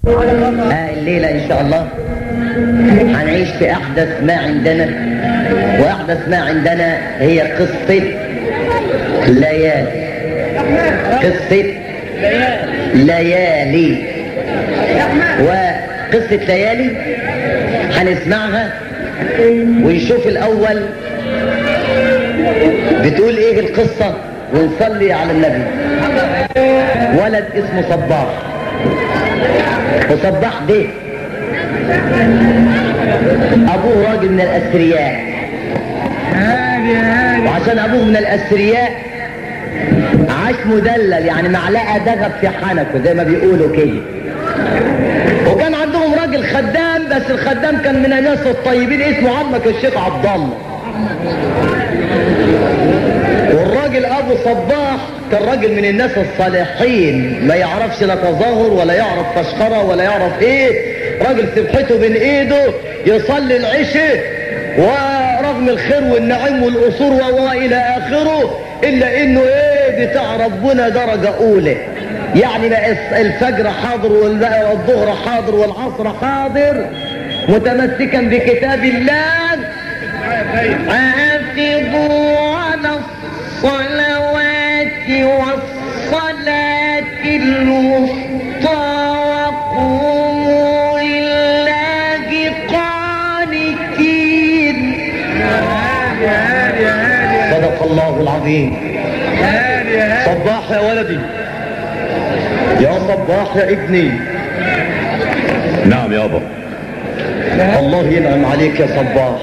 آه الليلة إن شاء الله هنعيش في أحدث ما عندنا وأحدث ما عندنا هي قصة ليالي قصة ليالي وقصة ليالي هنسمعها ونشوف الأول بتقول إيه القصة ونصلي على النبي ولد اسمه صباح وصباح ده ابوه راجل من الاثرياء وعشان ابوه من الاثرياء عاش مدلل يعني معلقه دغب في حنكه زي ما بيقولوا كده وكان عندهم راجل خدام بس الخدام كان من الناس الطيبين اسمه عمك الشيخ عبد الله والراجل ابو صباح كان راجل من الناس الصالحين ما يعرفش لا تظاهر ولا يعرف فشخره ولا يعرف ايه راجل سبحته بين ايده يصلي العشاء ورغم الخير والنعيم والقصور والى اخره الا انه ايه بتاع ربنا درجه اولى يعني بقى الفجر حاضر والظهر حاضر والعصر حاضر متمسكا بكتاب الله حافظوا على الصلوات والصلاة الوسطى وقوموا لله قانتين صدق الله العظيم صباح يا ولدي يا صباح يا ابني نعم يابا الله ينعم عليك يا صباح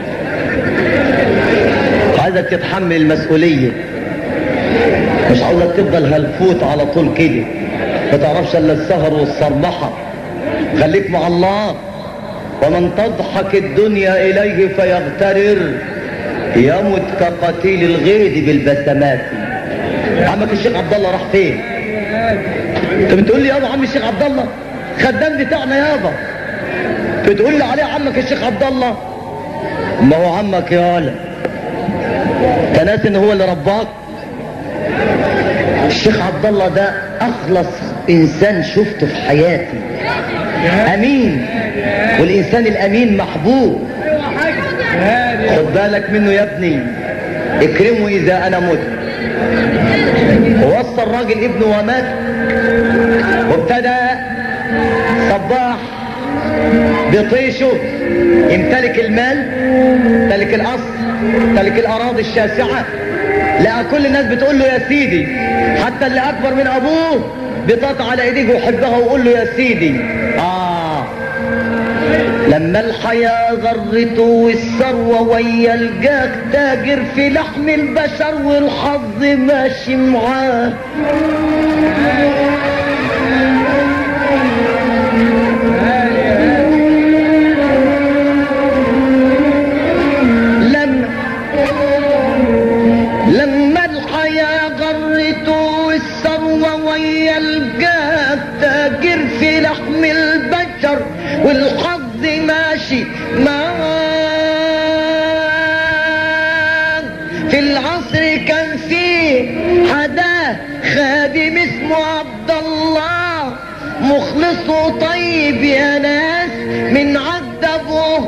عايزك تتحمل المسؤولية مش عاوزك تفضل هلفوت على طول كده ما تعرفش الا السهر والصرمحة خليك مع الله ومن تضحك الدنيا اليه فيغترر يمت كقتيل الغيد بالبسمات عمك الشيخ عبد الله راح فين انت بتقول لي يابا عم الشيخ عبد الله خدام بتاعنا يابا بتقول لي عليه عمك الشيخ عبد الله ما هو عمك يا ولد انت ناسي ان هو اللي رباك الشيخ عبد الله ده اخلص انسان شفته في حياتي امين والانسان الامين محبوب خد بالك منه يا ابني اكرمه اذا انا مت ووصى الراجل ابنه ومات وابتدى صباح بطيشه يمتلك المال يمتلك القصر يمتلك الاراضي الشاسعه لقى كل الناس بتقول له يا سيدي حتى اللي اكبر من ابوه بيطاط على ايديك ويحبها ويقول له يا سيدي اه لما الحياة غرته والثروة ويا الجاك تاجر في لحم البشر والحظ ماشي معاه لما لما الحياة غرته والثروة ويا الجاك تاجر في لحم البشر والحظ ماشي معاه في العصر كان فيه حدا خادم اسمه عبد الله مخلص وطيب يا ناس من عذبه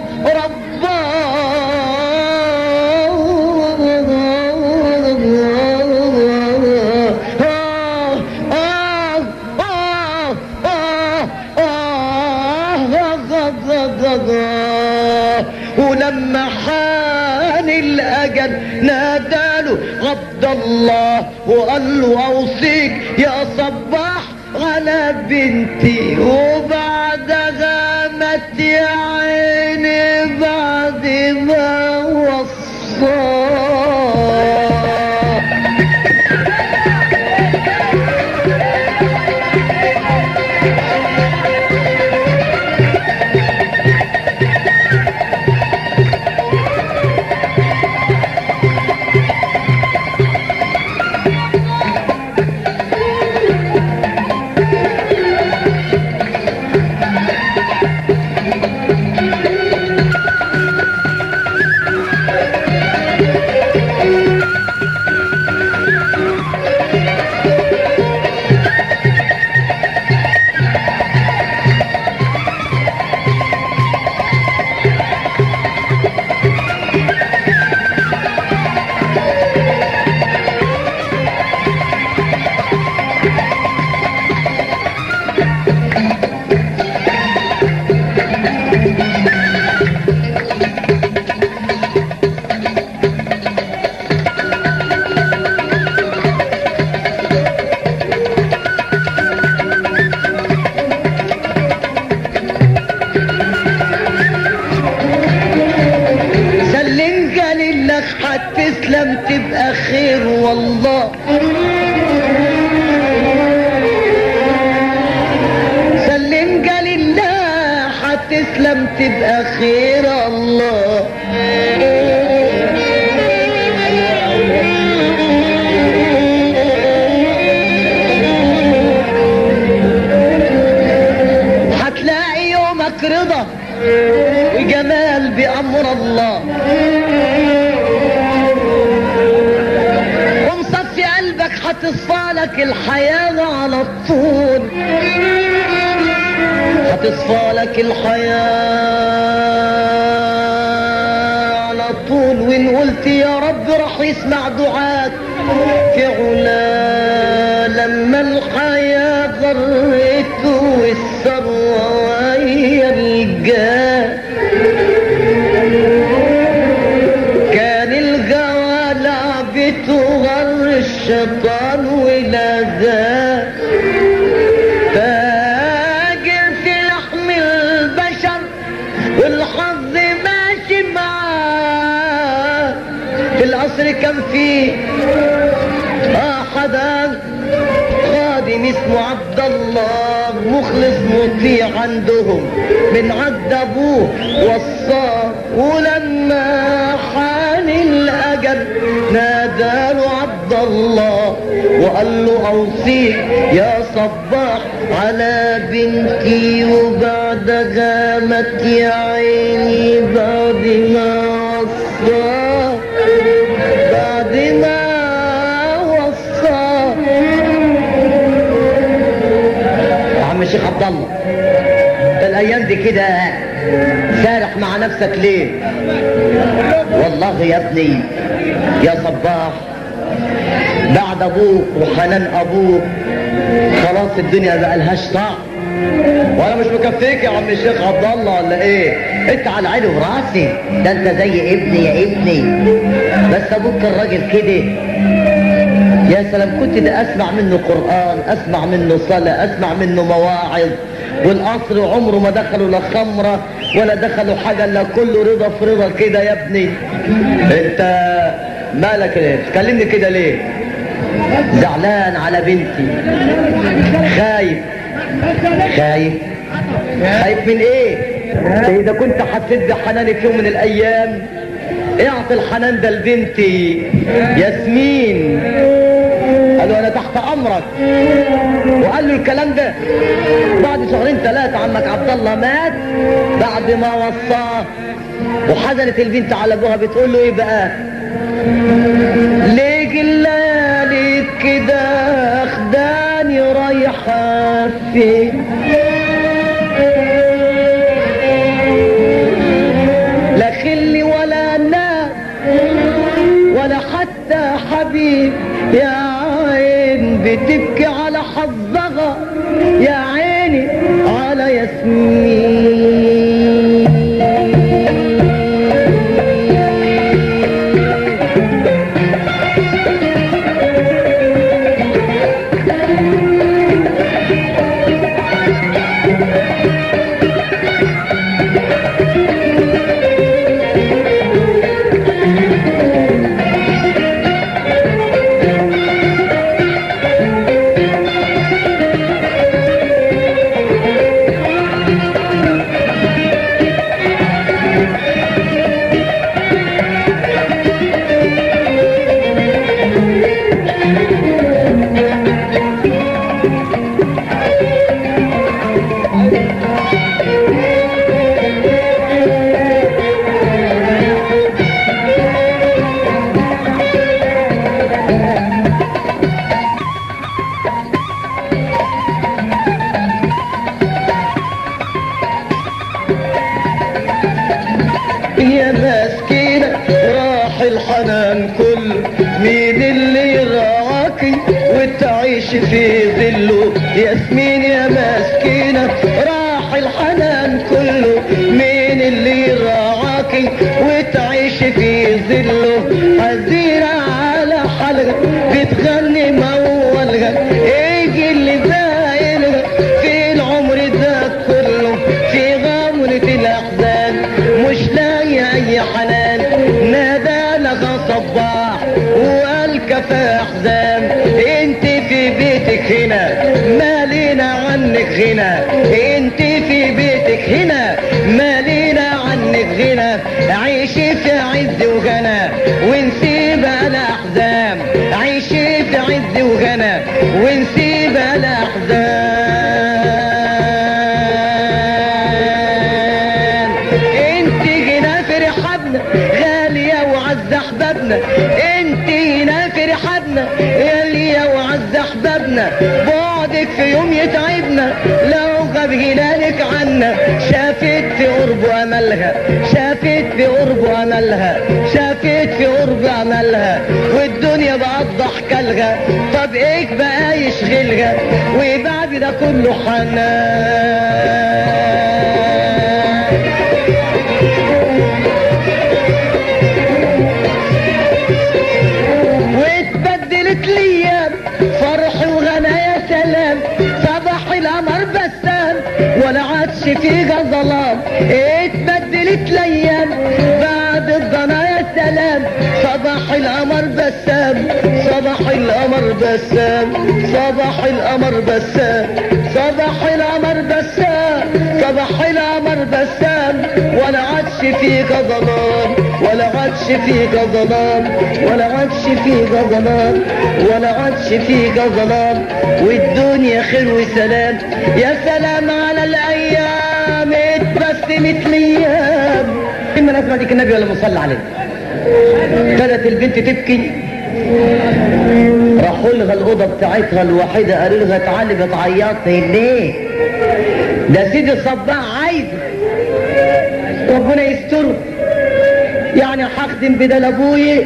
رباه ولما حان الاجل ناداله عبد الله وقال له اوصيك يا صباح على بنتي وبعدها مات يا عيني بعد ما وصاه هتسلم تبقى خير والله سلم قال الله هتسلم تبقى خير الله هتلاقي يومك رضا وجمال بأمر الله ومصفي قلبك هتصفالك الحياة على طول هتصفالك الحياة على طول وإن قلت يا رب راح يسمع دعاك في علا لما الحياة غرته والثروة وهي الجاه كان الجوى لعبته غر الشيطان ولذاه تاجر في لحم البشر والحظ ماشي معاه في القصر كان فيه احدا خادم اسمه عبد الله مخلص مطيع عندهم من عد ابوه وصاه ولما حان الاجل ناداله عبد الله وقال له اوصيك يا صباح على بنتي وبعدها مات يا عيني بعد ما وصاه بعد ما وصاه يا عم الشيخ عبد الله انت الايام دي كده سارح مع نفسك ليه والله يا ابني يا صباح بعد ابوك وحنان ابوك خلاص الدنيا بقى لهاش طعم وانا مش مكفيك يا عم الشيخ عبد الله ولا ايه انت على عيني وراسي ده انت زي ابني يا ابني بس ابوك كان راجل كده يا سلام كنت ده اسمع منه قرآن اسمع منه صلاة اسمع منه مواعظ والقصر عمره ما دخلوا لا خمرة ولا دخلوا حاجة الا كله رضا في رضا كده يا ابني انت مالك ليه تكلمني كده ليه زعلان على بنتي خايف خايف خايف من ايه اذا كنت حسيت بحناني في يوم من الايام اعطي الحنان ده لبنتي ياسمين قال له انا تحت امرك وقال له الكلام ده بعد شهرين ثلاثة عمك عبد الله مات بعد ما وصاه وحزنت البنت على ابوها بتقول له ايه بقى ليك الليالي كده اخداني رايحة فين لا خلي ولا ناس ولا حتى حبيب يا عين بتبكي على حظها يا عيني على ياسمين يا مسكينة راح الحنان كله مين اللي يرعاكي وتعيش في ظله ياسمين يا مسكينة راح الحنان كله مين اللي يرعاكي وتعيش في ظله حزينة على حلقة بتغني مولها ايه اللي زايلها في العمر ده كله في غمرة الأحزان مش لاقي أي حنان نادى لها صباح احزان انت في بيتك هنا مالينا عنك غنى انت في بيتك هنا مالينا عنك غنى عيشي في عز وغنى ونسيب الاحزان عيشي في عز وغنى ونسيب الاحزان انت هنا في رحابنا غالية وعز احبابنا انت هنا في رحابنا غالية وعز احبابنا بعدك في يوم يتعبنا لو غاب هلالك عنا شافت في قرب املها شافت في قرب املها شافت في قرب املها والدنيا بقت ضحكة لها طب ايه بقى يشغلها وبعد ده كله حنان واتبدلت الايام فرح وغنى يا سلام صباح القمر بسام ولا عادش فيها ظلام اتبدلت الايام بعد الضنا يا سلام صباح القمر بسام صباح القمر بسام صباح القمر بسام صباح القمر بسام صباح القمر بسام ولا عادش فيك ظلام ولا عادش فيك ظلام ولا عادش فيك ظلام ولا عادش فيك ظلام والدنيا خير وسلام يا سلام على الايام اتبسمت الايام اما نسمع ديك النبي ولا مصلى عليه ابتدت البنت تبكي راحوا لها الاوضه بتاعتها الوحيده قالوا لها تعالي بتعيطي ليه؟ ده سيدي الصباح عايز ربنا يستره يعني هخدم بدل ابويا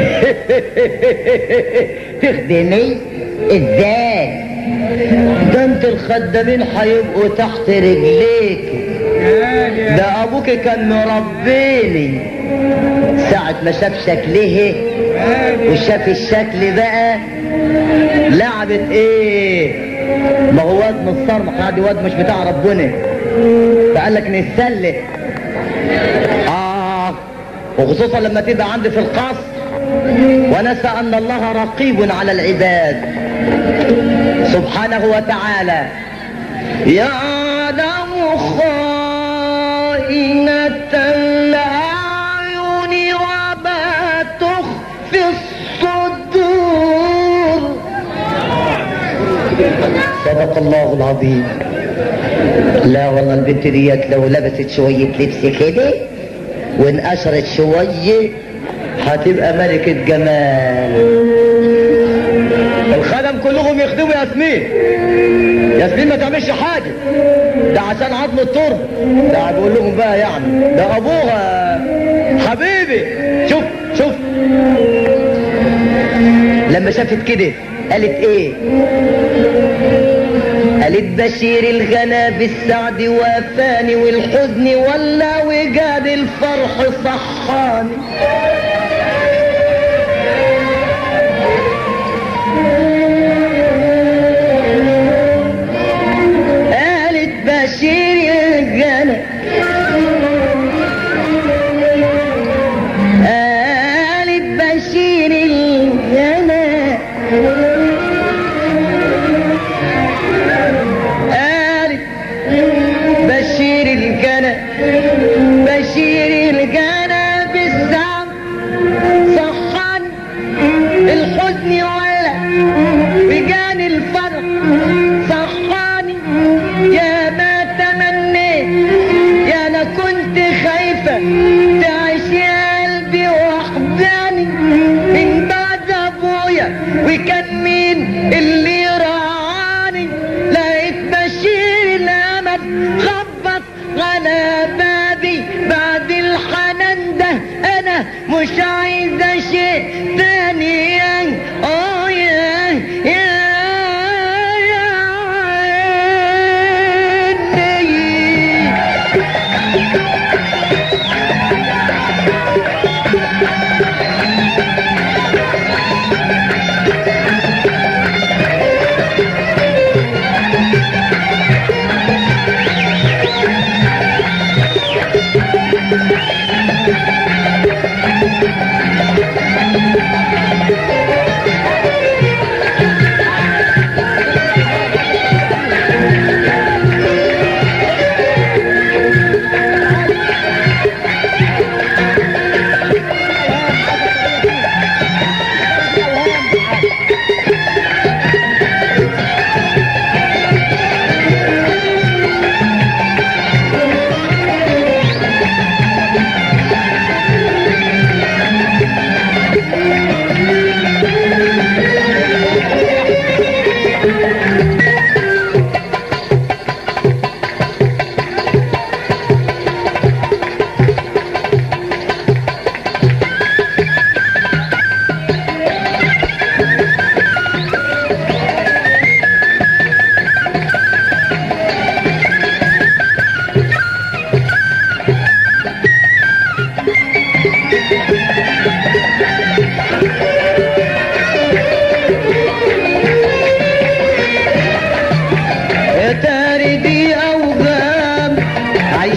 تخدمي ازاي ده انت الخدامين هيبقوا تحت رجليك ده ابوك كان مربيني ساعة ما شاف شكله وشاف الشكل بقى لعبت ايه ما هو واد من الصرمح قاعد واد مش بتاع ربنا فقال لك نتسلى اه وخصوصا لما تبقى عندي في القصر ونسى ان الله رقيب على العباد سبحانه وتعالى يعلم خائنة الأعين وما تخفي الصدور صدق الله العظيم لا والله البنت ديت لو لبست شوية لبس كده وانقشرت شوية هتبقى ملكة جمال الخدم كلهم يخدموا ياسمين ياسمين ما تعملش حاجة ده عشان عظم الترب ده بقول لهم بقى يعني ده ابوها حبيبي شوف شوف لما شافت كده قالت ايه قالت بشير الغلا بالسعد وافاني والحزن ولا وجاد الفرح صحاني قالت بشير الغلا قالت بشير الغلا قالت بشير الجنة بشير الجنة بالسعد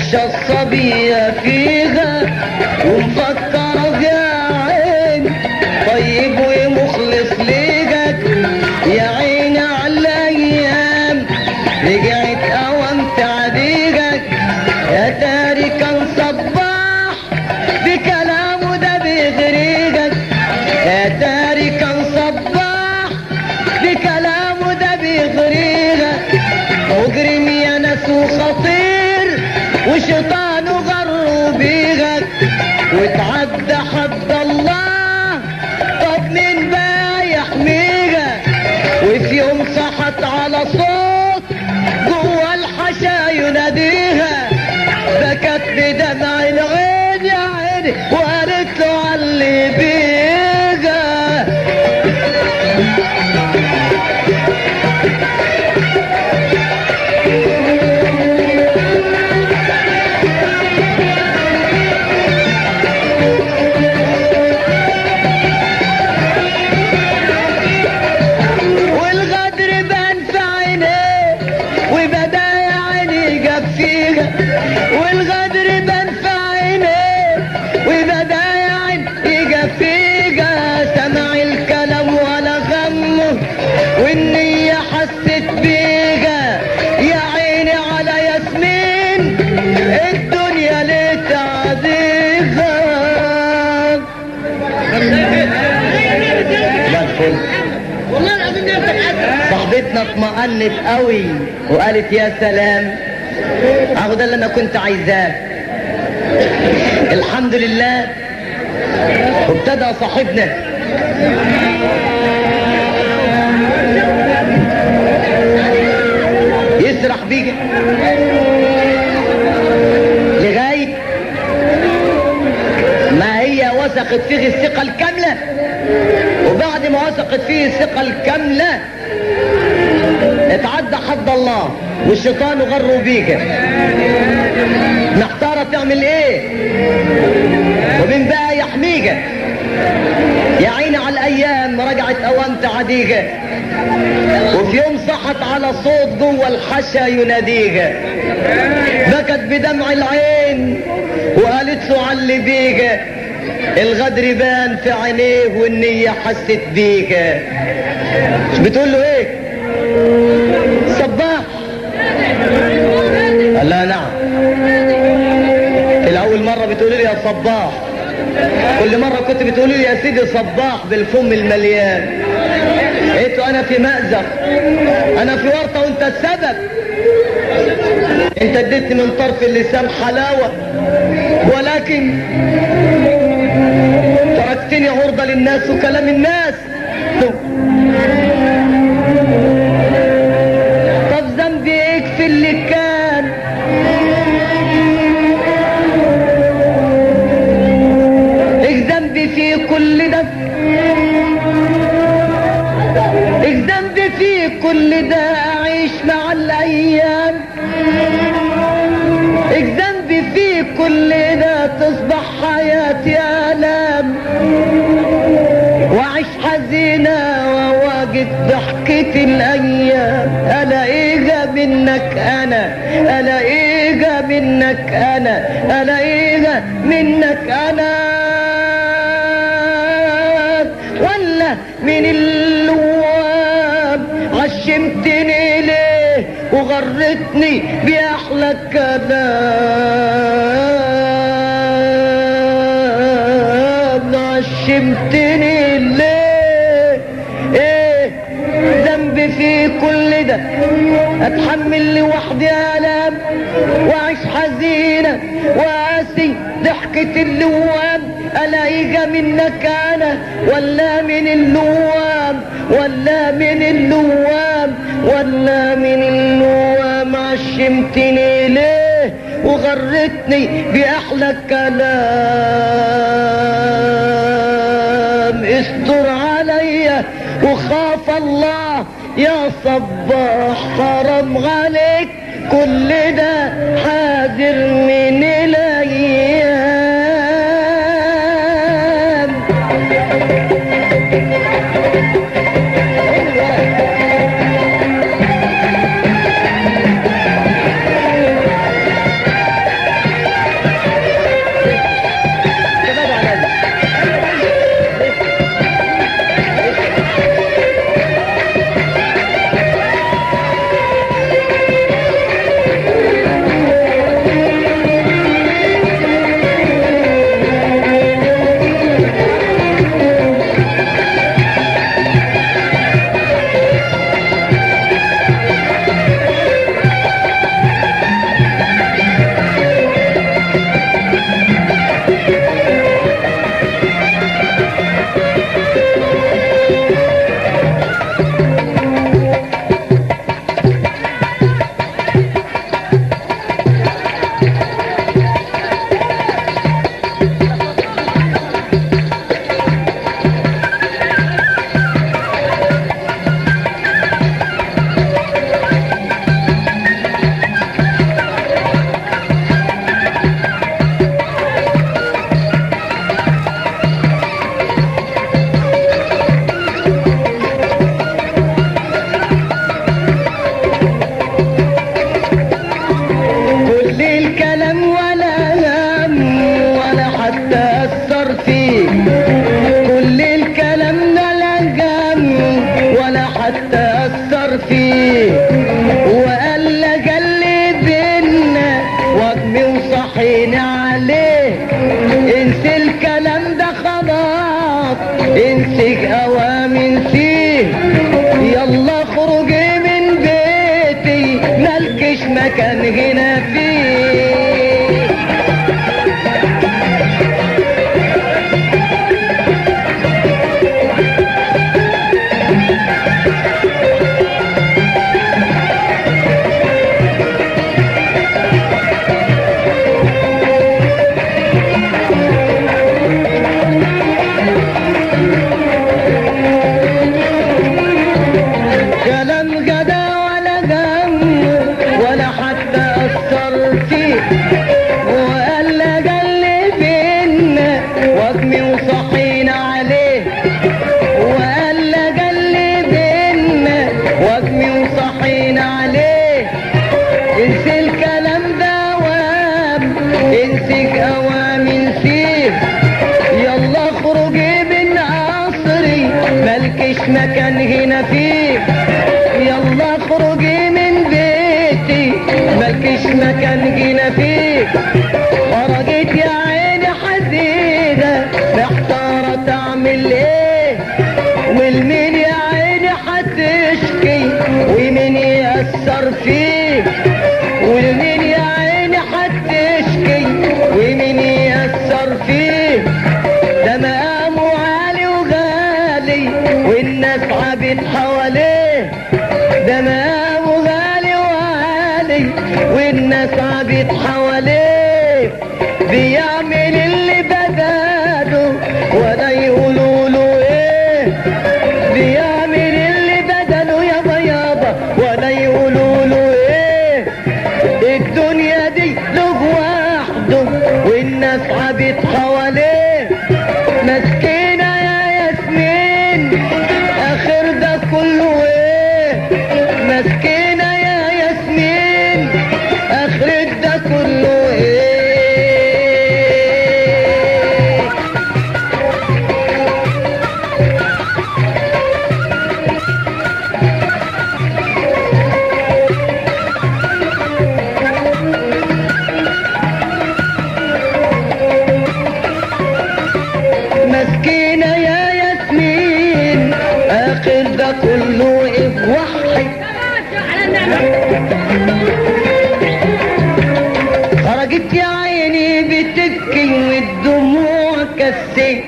عايشة الصبية فيها ومفكرة يا عين طيب ومخلص ليك يا عين على الأيام رجعت أوام تعديقك يا تاري كان صباح بكلامه ده بيغريقك يا تاري كان صباح بكلامه ده بيغريقك مجرم يا ناس وخطير وشيطانه غروا بيغك وتعدى حد الله طب مين بقى يحميك وفي يوم صحت على صوت جوه الحشا يناديها بكت بدمع العين يا عيني وقالت له على اللي بيها والغدر بان في عينيه وبدا يا عيني جاب فيها والغدر بان في عينيه وبدا يا عيني جاب فيها سمع الكلام ولا غمه والنية حست بيها يا عيني على ياسمين الدنيا ليه تعذبها لا الفل والله العظيم نفسك حاجه صاحبتنا اطمأنت قوي وقالت يا سلام اهو ده اللي انا كنت عايزاه الحمد لله وابتدى صاحبنا يسرح بيك لغايه ما هي وثقت فيه الثقه الكامله وبعد ما وثقت فيه الثقة الكاملة اتعدى حد الله والشيطان غروا بيك محتارة تعمل ايه ومن بقى يحميك يا عيني على الايام رجعت اوام تعديك وفي يوم صحت على صوت جوه الحشا يناديك بكت بدمع العين وقالت له علي بيك الغدر بان في عينيه والنية حست بيك مش بتقول له ايه صباح قال لها نعم الأول مرة بتقولي لي يا صباح كل مرة كنت بتقولي لي يا سيدي صباح بالفم المليان قلت انا في مأزق انا في ورطة وانت السبب انت اديتني من طرف اللسان حلاوة ولكن تركتني عرضة للناس وكلام الناس طب ذنبي ايه في اللي كان ايه ذنبي في كل ده ايه ذنبي في كل ده اعيش مع الايام ايه ذنبي في كل ده تصبح حياتي الام واعيش حزينة وواجد ضحكة الايام الاقيها منك انا الاقيها منك انا الاقيها منك انا ولا من اللوام عشمتني ليه وغرتني بأحلى كلام عشمتني ليه ايه ذنبي في كل ده اتحمل لوحدي الام واعيش حزينة واسي ضحكة اللوام الاقيها منك انا ولا من اللوام ولا من اللوام ولا من اللوام عشمتني ليه وغرتني بأحلى كلام استر عليا وخاف الله يا صباح حرام عليك كل ده حاضر من الايام فيه وقال لك اللي بينا وجمي وصحيني عليه انسي الكلام ده خلاص انسي اوامن فيه يلا اخرجي من بيتي ملكش مكان هنا فيه كلام جدا ولا جم ولا حتى أثر فيه وقال لك اللي بينا وجمي وصحينا عليه وقال لك اللي بينا وجمي وصحينا عليه انسي الكلام ده وام انسيك اوامن فيه يلا اخرجي من عصري ملكش مكان هنا فيه يلا اخرجي من بيتي ملكش مكان هنا فيه خرجت يا عيني حديدة محتارة تعمل ايه والمين يا عيني هتشكي ومين يأثر فيه والمين يا عيني هتشكي ومين يأثر فيه ده مقامه عالي وغالي والناس عابت حواليه ده مقامه غالي وعالي والناس عابت حواليه بيعمل اللي بداله ولا يقولوا له ايه بيعمل اللي بدله يابا يابا ولا يقولوا له ايه الدنيا دي له وحده والناس عبت حواليه مسكينة يا ياسمين اخر ده كله ايه مسكينة يا ياسمين اخر ده كله ايه مسكينة يا ياسمين آخر ده كله إيه وحي خرجت يا عيني بتبكي والدموع كسيت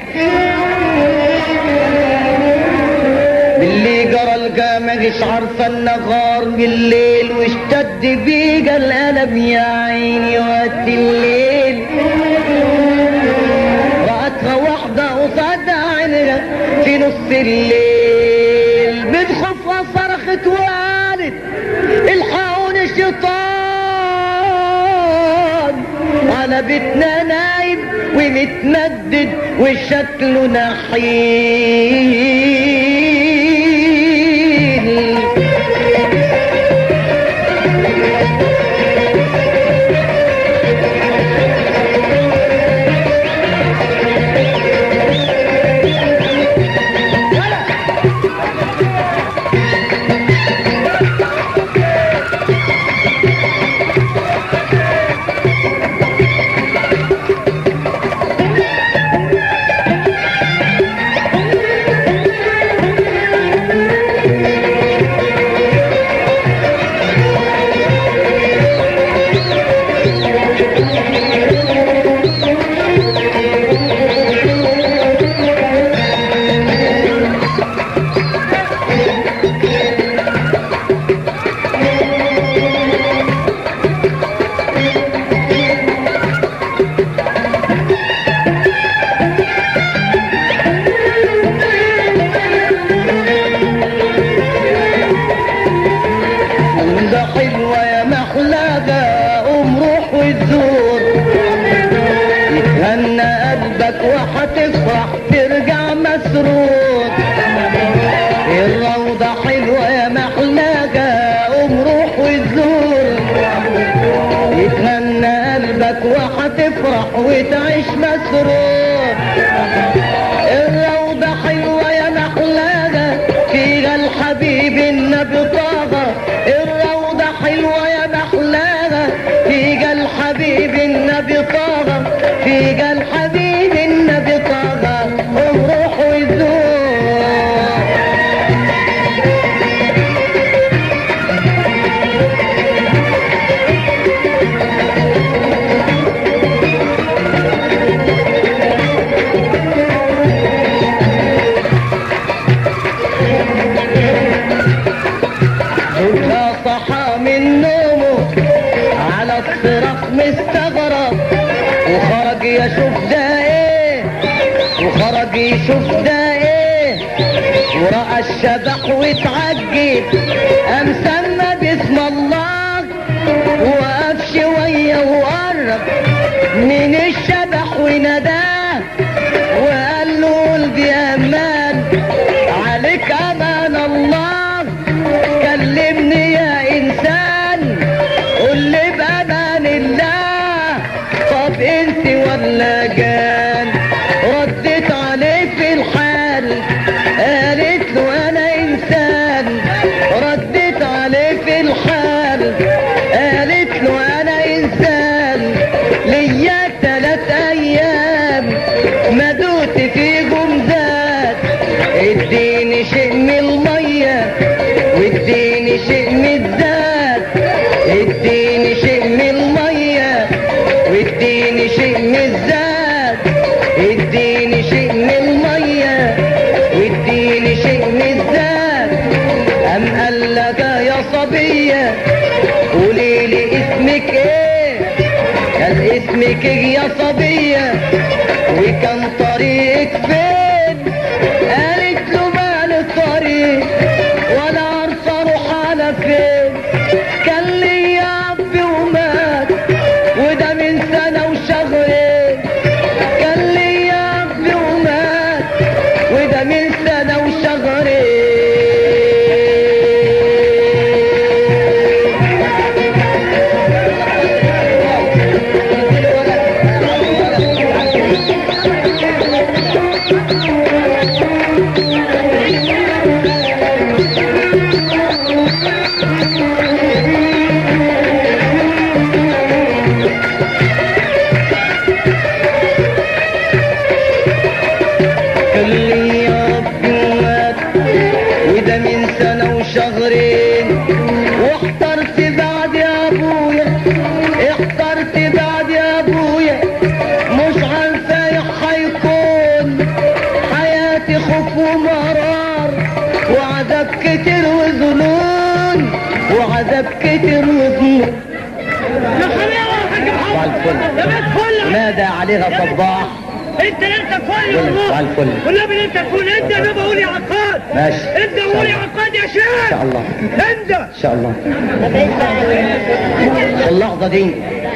باللي جرى الجامع مش عارفة النهار بالليل واشتد بيجا القلم يا عيني وقت الليل رأتها واحدة قصاد عينها في نص الليل من خوفها صرخت وقالت الحقوني الشيطان على بيتنا نايم ومتمدد وشكله نحيل ده حلوة يا محلاها قوم روح وتزور يتهنى قلبك وهتفرح ترجع مسرور الروضة حلوة يا محلاها قوم روح وتزور يتهنى قلبك وهتفرح وتعيش مسرور الروضة حلوة يا محلاها فيها الحبيب النبي طه من نومه على الصراخ مستغرب وخرج يشوف ده ايه وخرج يشوف ده ايه ورأى الشبح واتعجب قام سمى باسم الله وقف شوية وقرب من الشبح وناداه وقال له قول بأمان عليك أمان الله كلمني يا إنسان قول لي بأمان الله طب انت ولا جان ردت عليه في الحال قالت له انا انسان ردت عليه في الحال قالت له انا انسان ليا تلات ايام مدوت في جمزات اديني شيء من الميه واديني شيء من الذات اديني شيء من الميه واديني شيء من الذات اديني شيء من الميه واديني شيء من الذات ام قال لك يا صبيه قولي لي اسمك ايه قال اسمك إيه يا صبيه وكان طريقك فين قالت له مال الطريق ولا عارفه اروح على فين كان لي اب ومات وده من سنه وشهرين كان لي اب ومات وده من سنه وشهرين كان لي اب ومات وده من سنه وشهرين واحترت بعد يا ابويا احترت بعد يا ابويا مش عارفه يا هيكون حياتي خوف ومرار وعذاب كتير وذنون وعذاب كتير وذنون يا خليل يا حاج صباح محمد الفل. يا بيت فل نادى عليها صباح انت اللي انت فل صباح والله الفل. والنبي اللي انت فل انت انا بقول يا عقاد ماشي. انت قول يا عقاد يا ان شيخ شاء الله انت ان شاء الله في اللحظه دي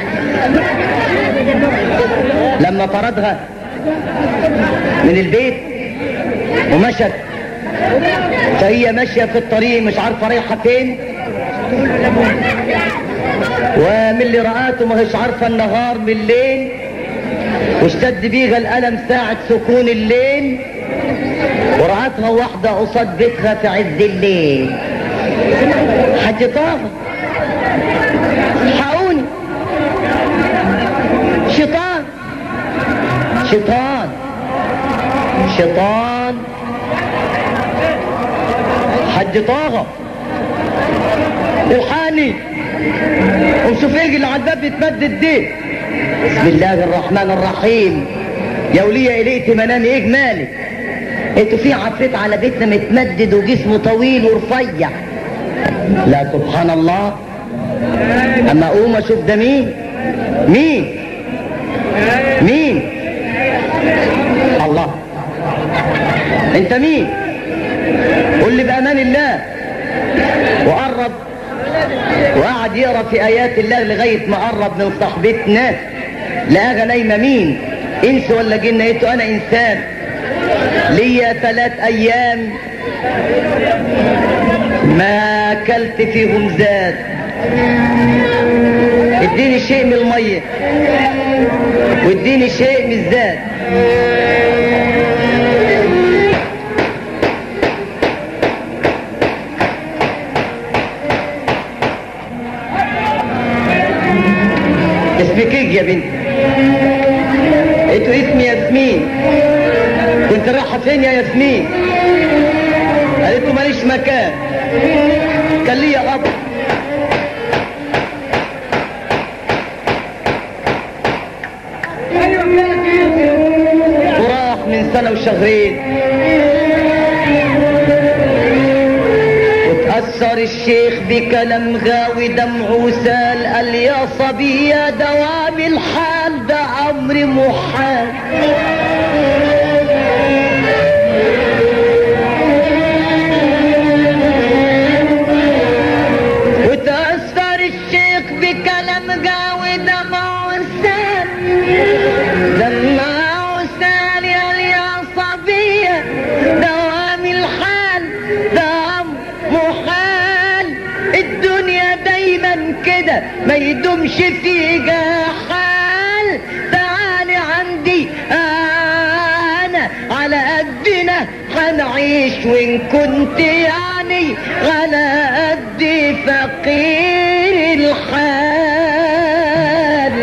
لما طردها من البيت ومشت فهي ماشيه في الطريق مش عارفه رايحه فين ومن اللي رآته ما هيش عارفه النهار من الليل واشتد بيها الألم ساعة سكون الليل ورأتها واحدة قصاد بيتها في عز الليل حتطاها حقوني شيطان شيطان شيطان حج طاغة الحقني وشوف ايه اللي على الباب بيتمدد دي بسم الله الرحمن الرحيم يا ولية إليت منامي ايه مالك انتوا في عفريت على بيتنا متمدد وجسمه طويل ورفيع لا سبحان الله اما اقوم اشوف ده مين مين مين الله انت مين قل لي بامان الله وقرب وقعد يقرا في ايات الله لغايه ما قرب من صاحبتنا لقاها نايمه مين انس ولا جن قلت له انا انسان ليا ثلاث ايام ما اكلت فيهم زاد اديني شيء من الميه واديني شيء من الزاد اسمك ايه يا بنت انتوا اسمي ياسمين كنت رايحه فين يا ياسمين قالت له ماليش مكان كان ليا اب وراح من سنه وشهرين وتأثر الشيخ بكلام غاوي دمعه سال قال يا صبي يا دوام الحال ده امر محال وتأثر الشيخ بكلام غاوي دمعه سال دمعه سال يا يا صبية دوام الحال دوام محال الدنيا دايما كده ما يدومش فيها حال تعالي عندي انا على قدنا هنعيش وان كنت يعني على قد فقير الحال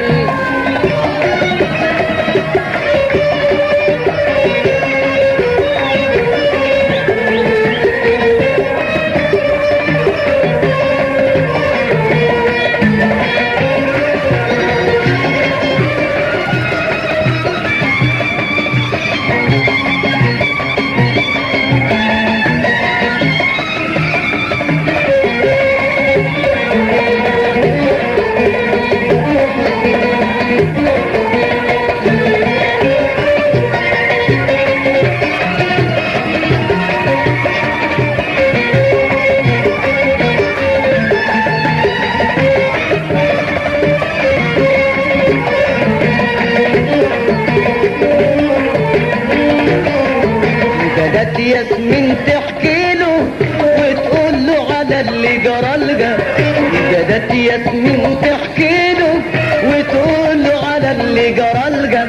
بدت ياسمين تحكي له وتقول له على اللي جرى لها بدت ياسمين تحكي له وتقول له على اللي جرى لها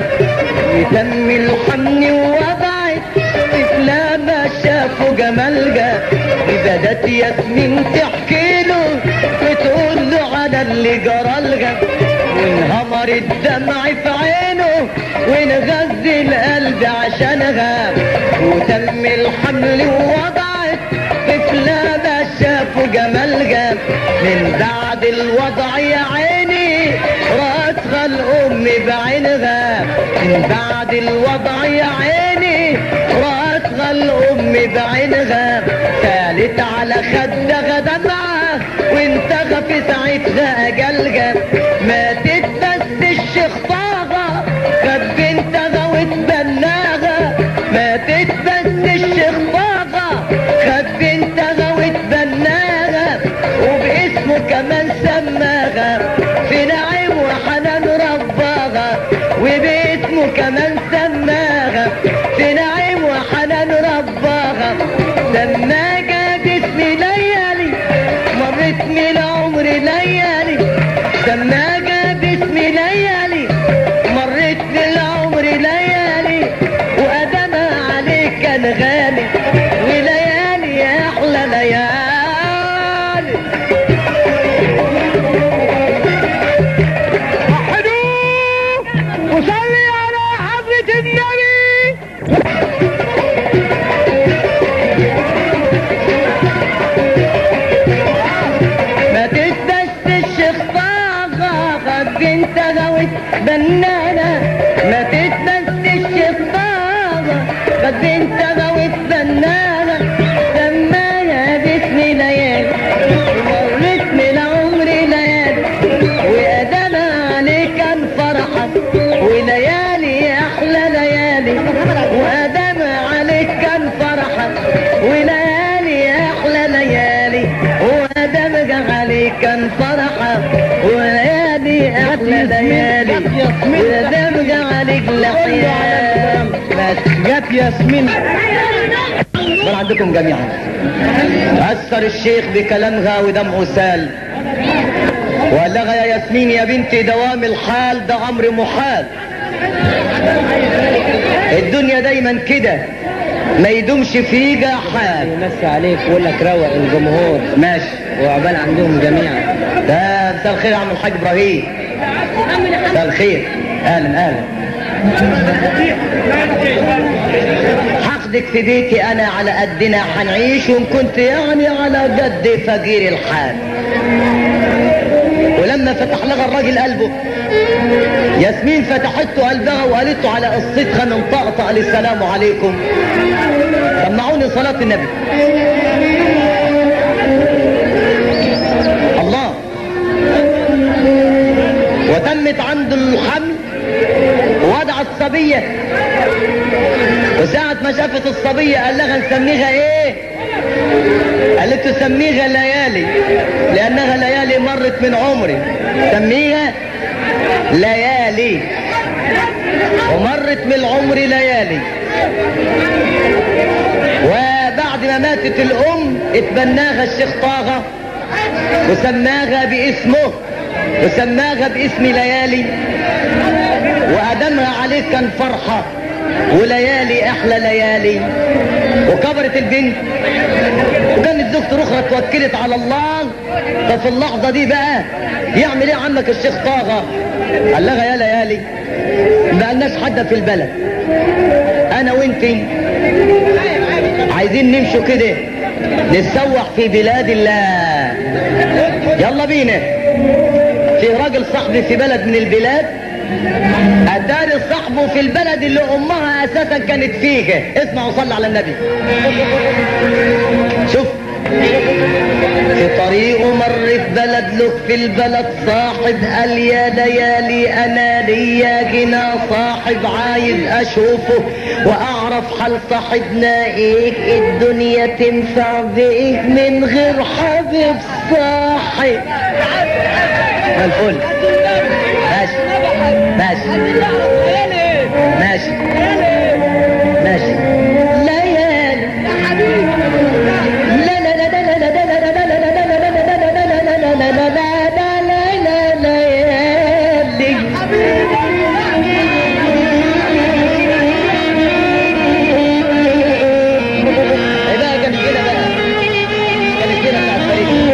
وتم الحمل ووضعت طفلة ما شافوا جمالها بدت ياسمين تحكي له وتقول له على اللي جرى لها وانهمر الدمع في عينه وانغذي القلب عشانها وتم الحمل ووضعت طفلة ما شافوا جمالها من بعد الوضع يا عيني راسها الأم بعينها من بعد الوضع يا عيني راسها الأم بعينها سالت على خدها دمعة وانتهى في ساعتها أجلها ماتت بس الشيخ طه خد بنتها واتبناها ماتت بس الشيخ طه خد بنتها واتبناها وباسمه كمان سماها في نعيم وحنان رباها وباسمه كمان سماها في نعيم وحنان رباها سماها باسم ليالي مرت من عمر ليالي سماها باسم ليالي مرت من عمر ليالي وأدمها عليك كان غالي وليالي يا أحلى ليالي وحدوه وصلي على حضرة النبي ما تتبس الشيخ طاغة خد بنتها وتبنانا ما تتبس الشيخ طاغة خد بنتها وتبنانا سمانا باسم ليالي مرت من عمري ليالي وأدانا عليك كان فرحك وليالي أحلى ليالي وأدانا عليك كان فرحك وليالي أحلى ليالي وأدمج عليك كان فرحك وليالي أحلى ليالي وأدمج عليك لحيام بس جت ياسمين من عندكم جميعا أثر الشيخ بكلامها ودمعه سال وقال لها يا ياسمين يا بنتي دوام الحال ده امر محال الدنيا دايما كده ما يدومش فيها حال يمسي عليك ويقول لك روق الجمهور ماشي وعقبال عندهم جميعا ده مساء الخير يا عم الحاج ابراهيم مساء الخير اهلا اهلا هاخدك في بيتي انا على قدنا هنعيش وان كنت يعني على قد فقير الحال ولما فتح لها الراجل قلبه ياسمين فتحت له قلبها وقالت له على قصتها من طقطق للسلام عليكم سمعوني صلاة النبي الحمل وضع الصبية وساعة ما شافت الصبية قال لها نسميها ايه قالت له سميها ليالي لانها ليالي مرت من عمري سميها ليالي ومرت من العمر ليالي وبعد ما ماتت الام اتبناها الشيخ طه وسماها باسمه وسماها باسم ليالي وأدمها عليه كان فرحة وليالي أحلى ليالي وكبرت البنت وكانت زوجته الأخرى توكلت على الله ففي اللحظة دي بقى يعمل ايه عمك الشيخ طه قال لها يا ليالي ما قالناش حد في البلد انا وانتي عايزين نمشوا كده نتسوح في بلاد الله يلا بينا في راجل صاحبي في بلد من البلاد اتاري صاحبه في البلد اللي امها اساسا كانت فيه اسمع وصلي على النبي شوف في طريقه مر في بلد له في البلد صاحب قال يا ليالي انا ليا جنا صاحب عايز اشوفه واعرف حال صاحبنا ايه الدنيا تنفع بايه من غير حبيب صاحب ما الفل ماشي ماشي ماشي ماشي ليالي لا لا لا لا لا لا لا لا لا لا لا لا لا لا لا لا لا لا لا ليالي ايه بقى كانت كده بقى كانت كده بتاع الفريق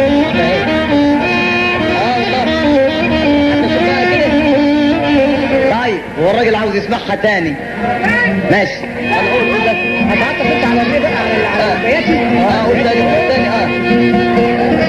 اه والله هتشوفها كده طيب هو الراجل عاوز يسمعها تاني ماشي انا قول قول بس هتعطف انت على الربع على على البياتي اه قول تاني قول تاني اه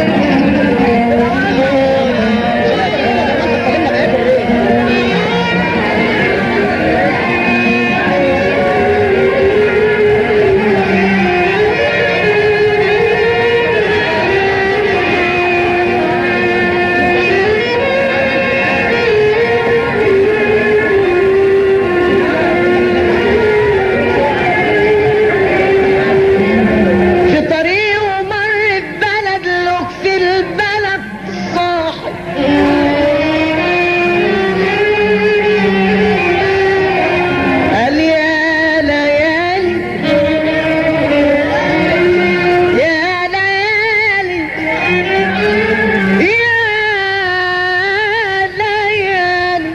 في طريقه مر ببلد لك في البلد صاحب قال يا ليالي يا ليالي يا ليالي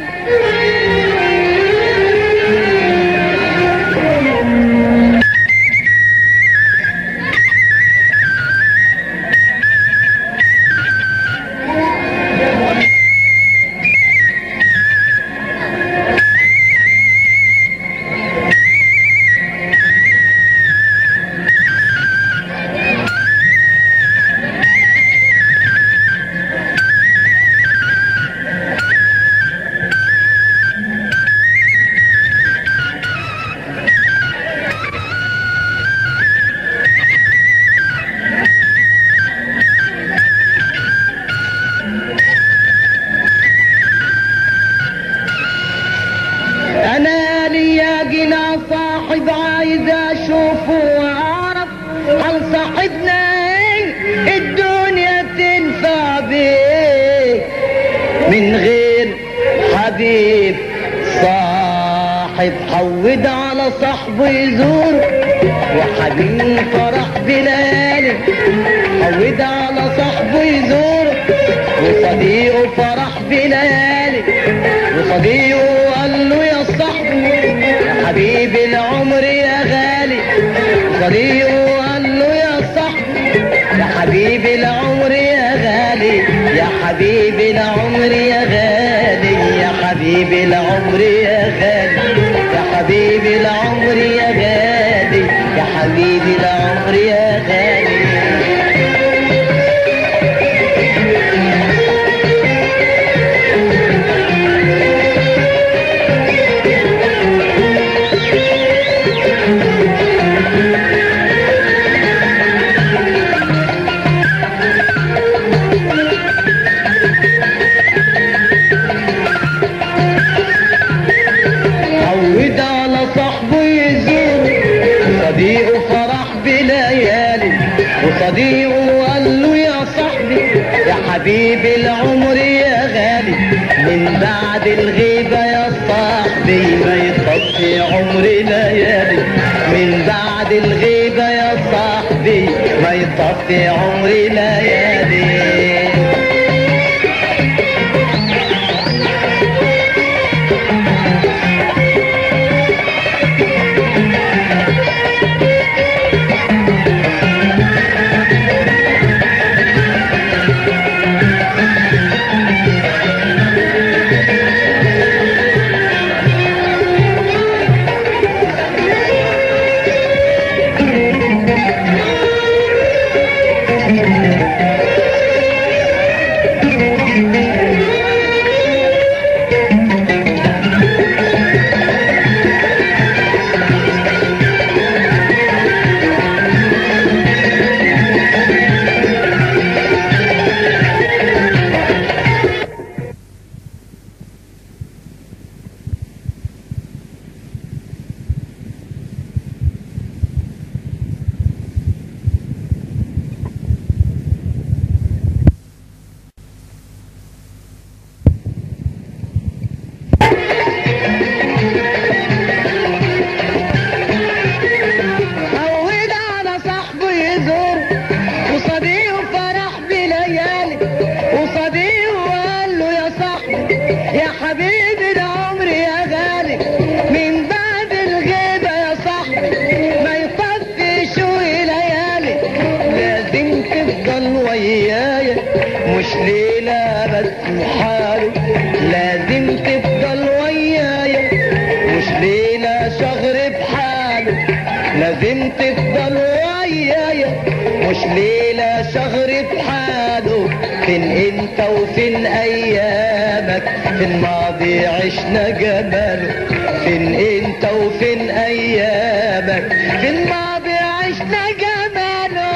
انا ليا جنا صاحب عايز اشوفه واعرف هل صاحبنا ايه الدنيا تنفع بيه من غير حبيب صاحب حود على صاحبه يزور وحبيب فرح بلالي حود على صاحبه يزور وصديقه فرح بلالي وصديقه قال له يا صاحبي يا حبيبي العمر يا غالي صديقه قال له يا صاحبي يا حبيبي العمر يا غالي يا حبيبي العمر يا غالي يا حبيبي العمر يا غالي يا حبيبي العمر يا غالي يا حبيبي العمر يا غالي حبيبي العمر يا غالي من بعد الغيبة يا صاحبي ما يطفي عمري ليالي من بعد الغيبة يا صاحبي ما يطفي عمري ليالي عود على صاحبه يزور وصديقه فرح بليالي وصديقه وقال له يا صاحبي يا حبيبي ده عمري يا غالي من بعد الغيبة يا صاحبي ما يطفي شوي ليالي لازم تفضل ويايا مش ليلة بس وحالي لازم تفضل ويايا مش ليلة شهر بحاله لازم تفضل ويايا مش ليلة شهر بحاله فين انت وفين ايامك في الماضي عشنا جماله فين انت وفين ايامك في الماضي عشنا جماله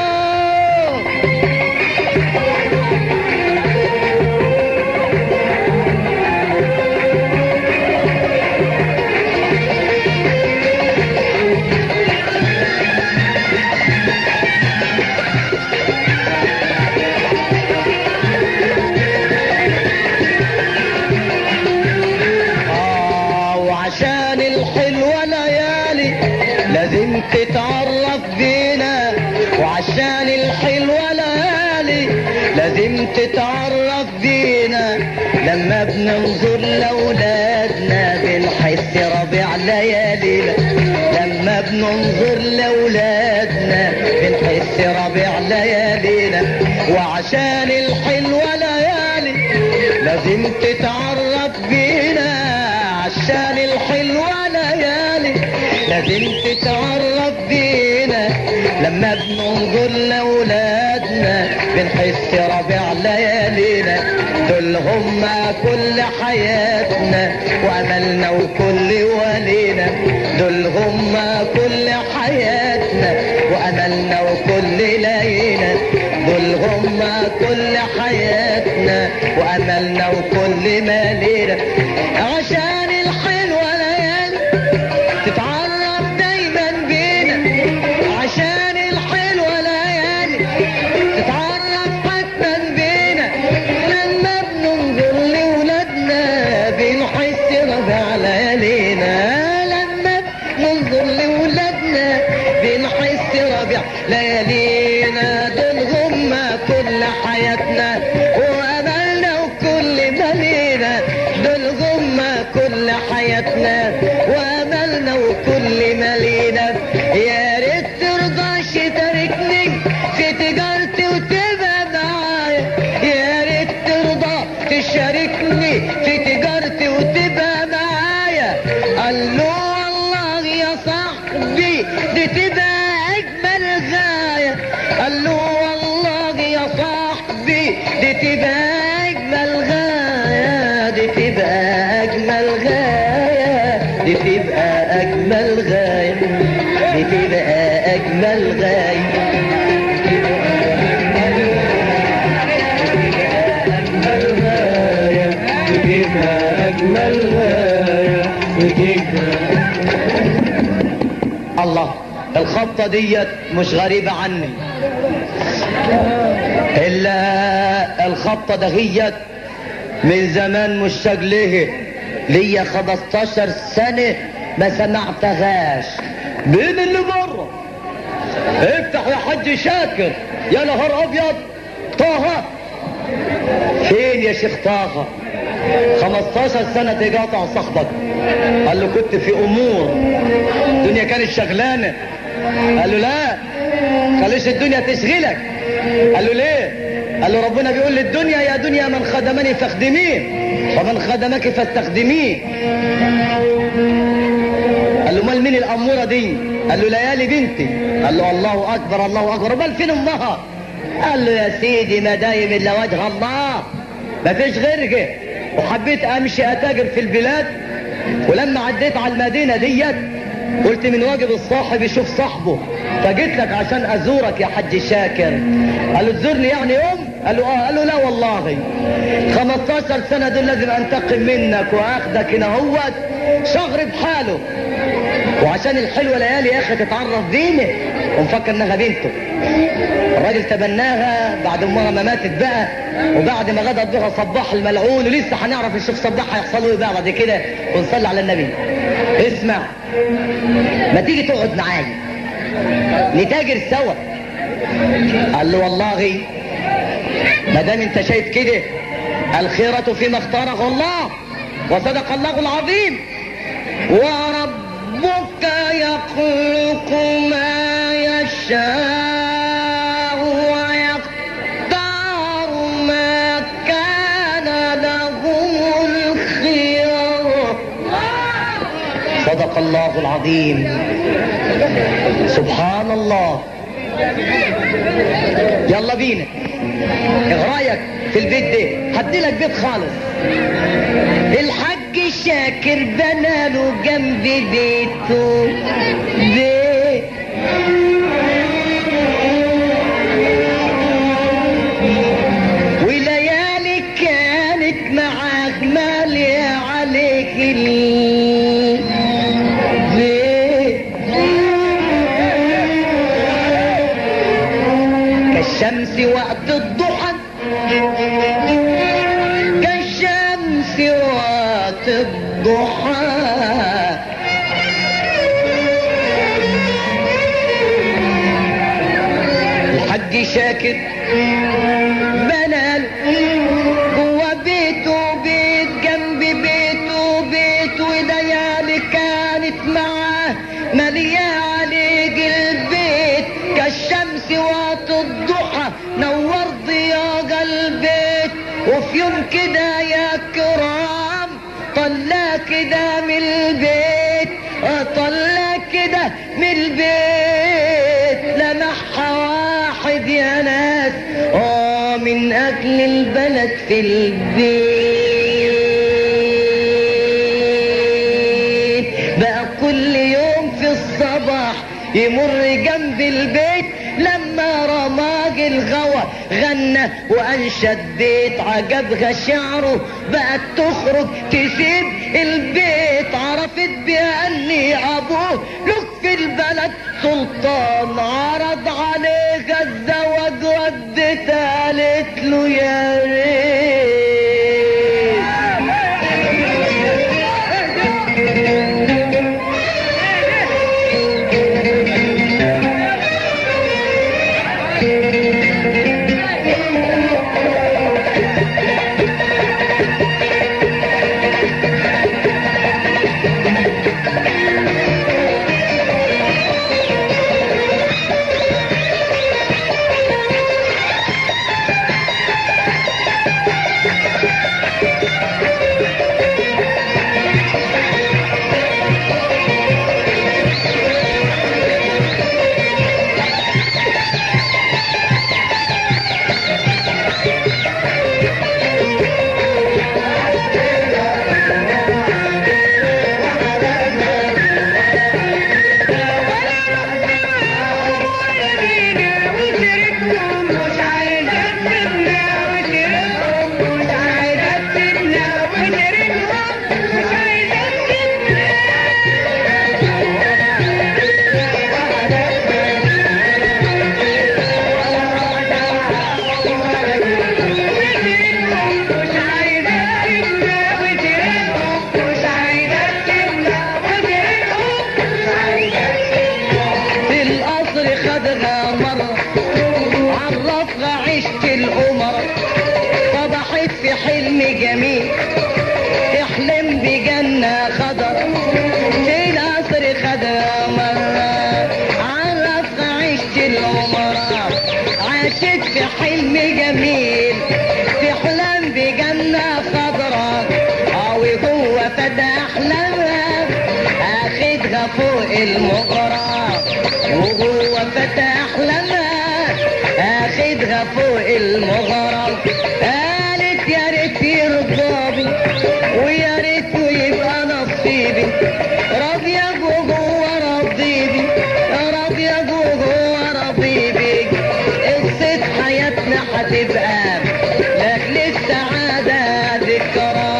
آه وعشان الحلوة ليالي لازم تتعرف بينا وعشان الحلوة ليالي لازم تتعرف بينا لما بننظر لأولادنا بنحس ربيع ليالينا لما بننظر لأولادنا بنحس ربيع ليالينا وعشان الحلوة ليالي لازم تتعرف بينا عشان الحلوة ليالي لازم تتعرف بينا لما بننظر لأولادنا بنحس ربيع ليالينا دول هما كل حياتنا وأملنا وكل ولينا دول هما كل حياتنا وأملنا وكل ليلة دول هما كل حياتنا وأملنا وكل مالينا عشان الحلوة ليالي تتعرف دايما بينا عشان الحلوة ليالي تتعرف حتما بينا لما بننظر لولادنا بنحس ربع ليالينا لما بننظر لولادنا بنحس ربيع ليالينا دول هما كل حياتنا وأملنا وكل مالينا دول هما كل حياتنا وأملنا وكل مالينا يا ريت ترضى تشاركني في تجارتي وتبقى معايا يا ريت ترضى تشاركني في تجارتي وتبقى معايا قال له والله يا صاحبي دي تبقى اجمل غايه قال له والله يا صاحبي دي تبقى اجمل غايه دي تبقى اجمل غايه دي تبقى اجمل غايه دي تبقى اجمل غايه الله الخطة ديت مش غريبة عني الا الخطه دهيت من زمان مشتاق ليه ليا 15 سنه ما سمعتهاش مين اللي بره افتح يا حاج شاكر يا نهار ابيض طه فين يا شيخ طه 15 سنة تقاطع صاحبك قال له كنت في امور الدنيا كانت شغلانة قال له لا خليش الدنيا تشغلك قال له ليه قال له ربنا بيقول للدنيا يا دنيا من خدمني فاخدميه ومن خدمك فاستخدميه قال له مال مين الاموره دي قال له ليالي بنتي قال له الله اكبر الله اكبر امال فين امها قال له يا سيدي ما دايم الا وجه الله ما فيش غيرك وحبيت امشي اتاجر في البلاد ولما عديت على المدينه ديت قلت من واجب الصاحب يشوف صاحبه فجيت لك عشان ازورك يا حج شاكر قال له تزورني يعني يوم قال له اه قال له لا والله 15 سنه دول لازم انتقم منك واخدك هنا هوت شهر بحاله وعشان الحلوه ليالي يا اخي تتعرف بينا ومفكر انها بنته الراجل تبناها بعد امها ما ماتت بقى وبعد ما غدا بها صباح الملعون ولسه هنعرف الشيخ صباح هيحصل له ايه بقى بعد كده ونصلي على النبي اسمع ما تيجي تقعد معايا نتاجر سوا قال له والله ما دام انت شايف كده الخيرة فيما اختاره الله وصدق الله العظيم وربك يخلق ما يشاء ويختار ما كان لهم الخيار صدق الله العظيم سبحان الله يلا بينا ايه رايك في البيت ده هدي لك بيت خالص الحاج شاكر بناله جنب بيته بيت وليالي كانت معاك مالية عليك البيت كالشمس وقت الضحى كالشمس وقت الضحى الحج شاكر بنال جوا بيته بيت جنب بيته بيت وليالي كانت معاه مالية عليك البيت كالشمس وقت الضحى نور ضياء البيت وفي يوم كده يا كرام طلع كده من البيت طلع كده من البيت لمحها واحد يا ناس اه من اجل البلد في البيت بقى كل يوم في الصباح يمر جنب البيت لما رماج الغوى غنى وانشد بيت عجبها شعره بقت تخرج تسيب البيت عرفت باني ابوه لك في البلد سلطان عرض عليها الزواج ودت قالت له يا ريت حلم جميل تحلم بجنة خضر في القصر خضرا مرة عرف عشت العمرة عاشت في حلم جميل تحلم بجنة خضرا أو جوه فتح لها اخدها فوق المغرى وهو فتح لها اخدها فوق المغرى قالت يا ريت يرضى بي ويا ريت يبقى نصيبي راضي يا جوجو رضيبي راضي يا جوجو رضيبي قصة حياتنا هتبقى لاجل السعادة ذكرى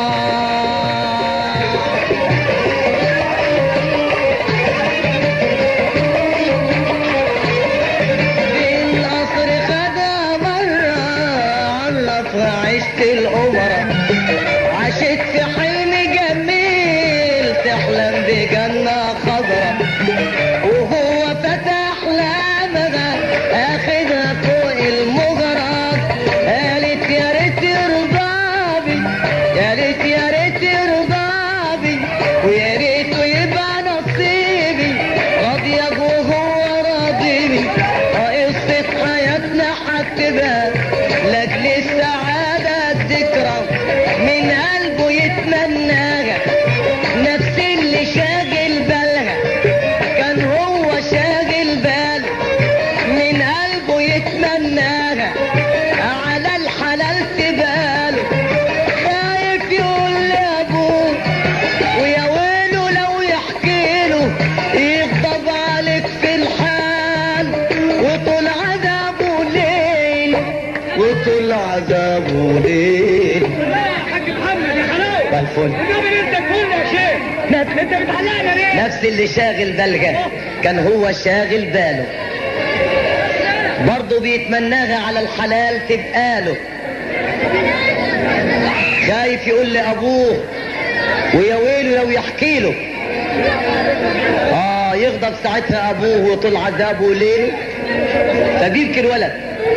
القصر خدها مرة عرف عشت الأمرة عاشت في حلم جميل تحلم بجنة خضرا وهو فتح لامها اخدها فوق المجرى قالت يا ريت يرضى يا ريت يا ريت يرضى ويا ريت يبقى نصيبي راضية وهو راضيني قصة حياتنا هتبقى لاجل السعادة الذكرى من قلبه يتمناها نفس اللي شاغل بالها كان هو شاغل باله من قلبه يتمناها على الحلال تباله خايف يقول لابوه ويا ويله لو يحكي له يغضب عليك في الحال وطول عذابه ليل وطول عذابه ليل يا حاج محمد يا خلاوي الفل النبي انت كل يا شيخ انت بتعلقنا ليه؟ نفس اللي شاغل بالك كان هو شاغل باله برضه بيتمناها على الحلال تبقى له خايف يقول لابوه ويا ويله لو يحكي له اه يغضب ساعتها ابوه وطول عذابه ليله فبيبكي الولد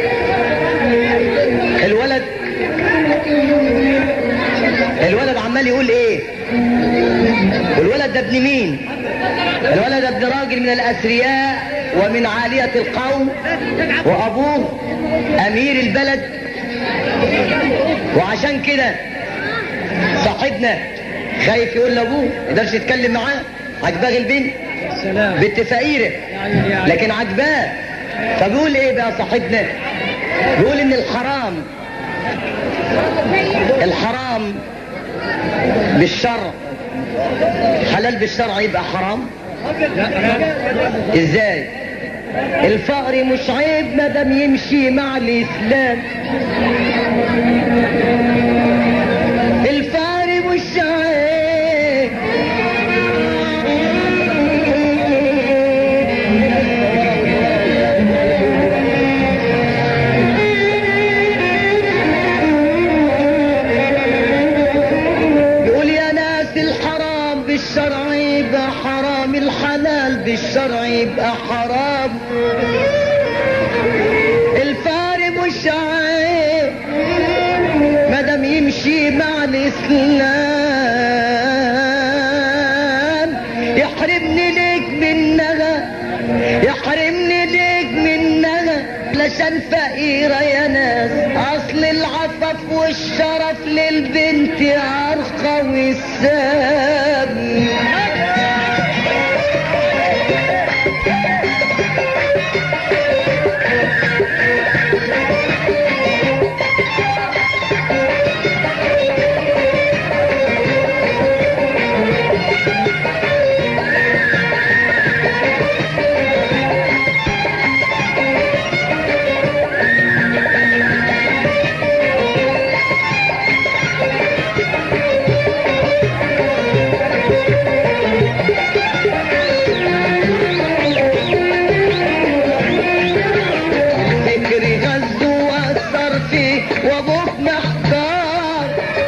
الولد الولد عمال يقول ايه والولد ده ابن مين الولد ده ابن راجل من الاثرياء ومن عالية القوم وابوه امير البلد وعشان كده صاحبنا خايف يقول لابوه ما يقدرش يتكلم معاه عجباه البنت سلام بنت فقيره لكن عجباه فبيقول ايه بقى صاحبنا بيقول ان الحرام الحرام بالشرع حلال بالشرع يبقى حرام ازاي الفقر مش عيب ما دام يمشي مع الاسلام الفقر مش عيب يقول يا ناس الحرام بالشرع يبقى حرام الحلال بالشرع يبقى حرام الفارق مش عيب مادام يمشي مع الاسلام يحرمني ليك منها يحرمني ليك منها علشان فقيرة يا ناس اصل العفف والشرف للبنت ارقى والسام فكري غز واثر فيه وابوك محتار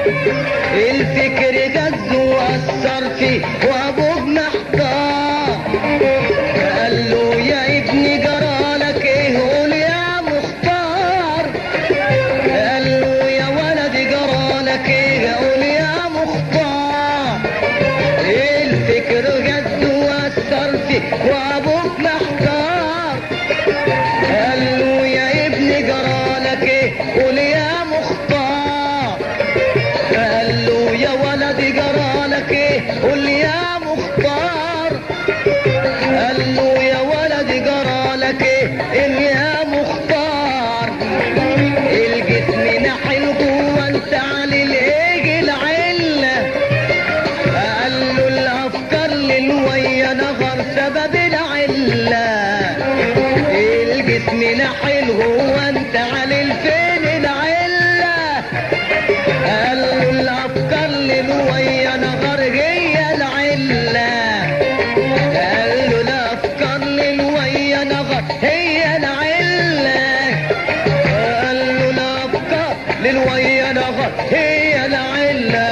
الفكر غز واثر فيه وابوك محتار قال له يا ابني جرالك ايه قول يا مختار قال له يا ولدي جرالك جرالك ايه قول يا مختار الفكر جد واثر فيك وابوك محتار قال له يا ابني جرالك ايه قول يا مختار قال له يا ولدي جرالك ايه قول يا مختار قال له يا ولدي جرالك ايه إن يا مختار الجسم نحل جوه انت على الايه العله قال له الافكار للويا نغر سبب العله الجسم نحل هو انت على الفين العله قال له الافكار للويا نغر هي العله قال له الافكار للويا نغر هي العله قال له الافكار للويا نغر هي العله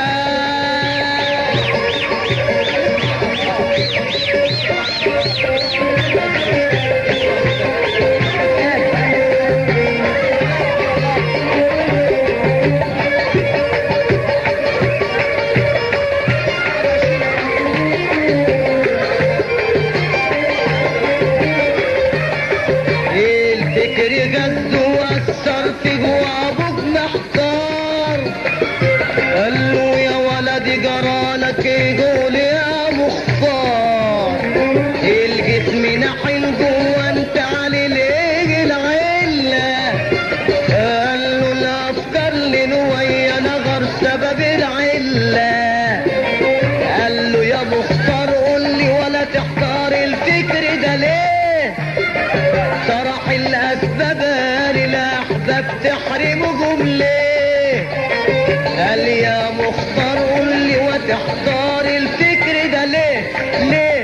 الفكر غز واثر في جوا ابوك محتار قال له يا ولدي جرالك قول يا مختار الجسم نحل جوا انت على الايه العله قال له الافكار لنويا نغر سبب العله قال له يا مختار قول لي ولا تحتار الفكر ده ليه طرح الاسباب للاحباب تحرمهم ليه قال يا مختار قول لي وتحتار الفكر ده ليه ليه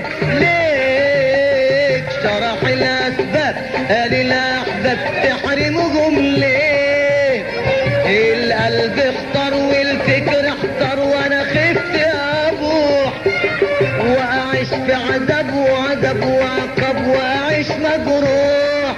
ليه طرح الاسباب قال الاحباب تحرمهم ليه القلب اختار والفكر اختار وانا خفت يا ابوح واعيش في عذاب وعذاب وعقاب واعيش مجروح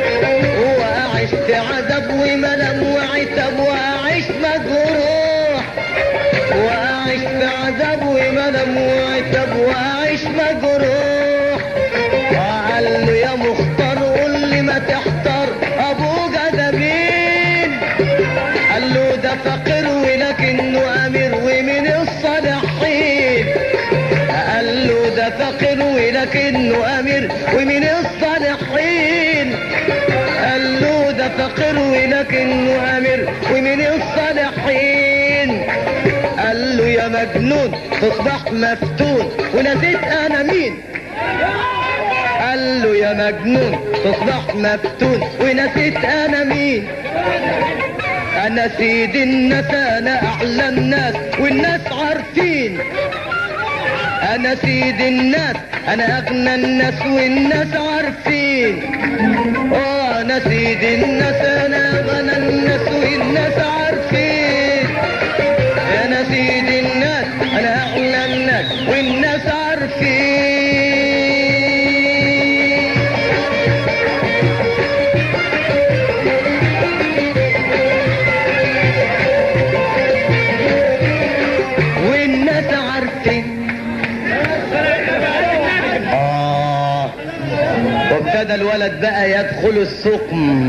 واعيش في عذاب وملم وعتاب واعيش مجروح واعيش في عذاب وملم وعتاب واعيش مجروح قال له يا مختار قول لي ما تحتار ابوك ده مين قال له ده فقير ولكنه امير ومن الصالحين قال له ده فقير ولكنه امير ومن الصالحين قال له ده فقير ولكنه امير ومن الصالحين قال له يا مجنون تصبح مفتون ونسيت انا مين قال له يا مجنون تصبح مفتون ونسيت انا مين انا سيد الناس انا اعلى الناس والناس عارفين انا سيد الناس انا اغنى الناس والناس عارفين اه انا سيد الناس انا اغنى الناس والناس عارفين انا سيد الناس انا اغنى الناس والناس عارفين والناس عارفين آه وابتدى الولد بقى يدخل السقم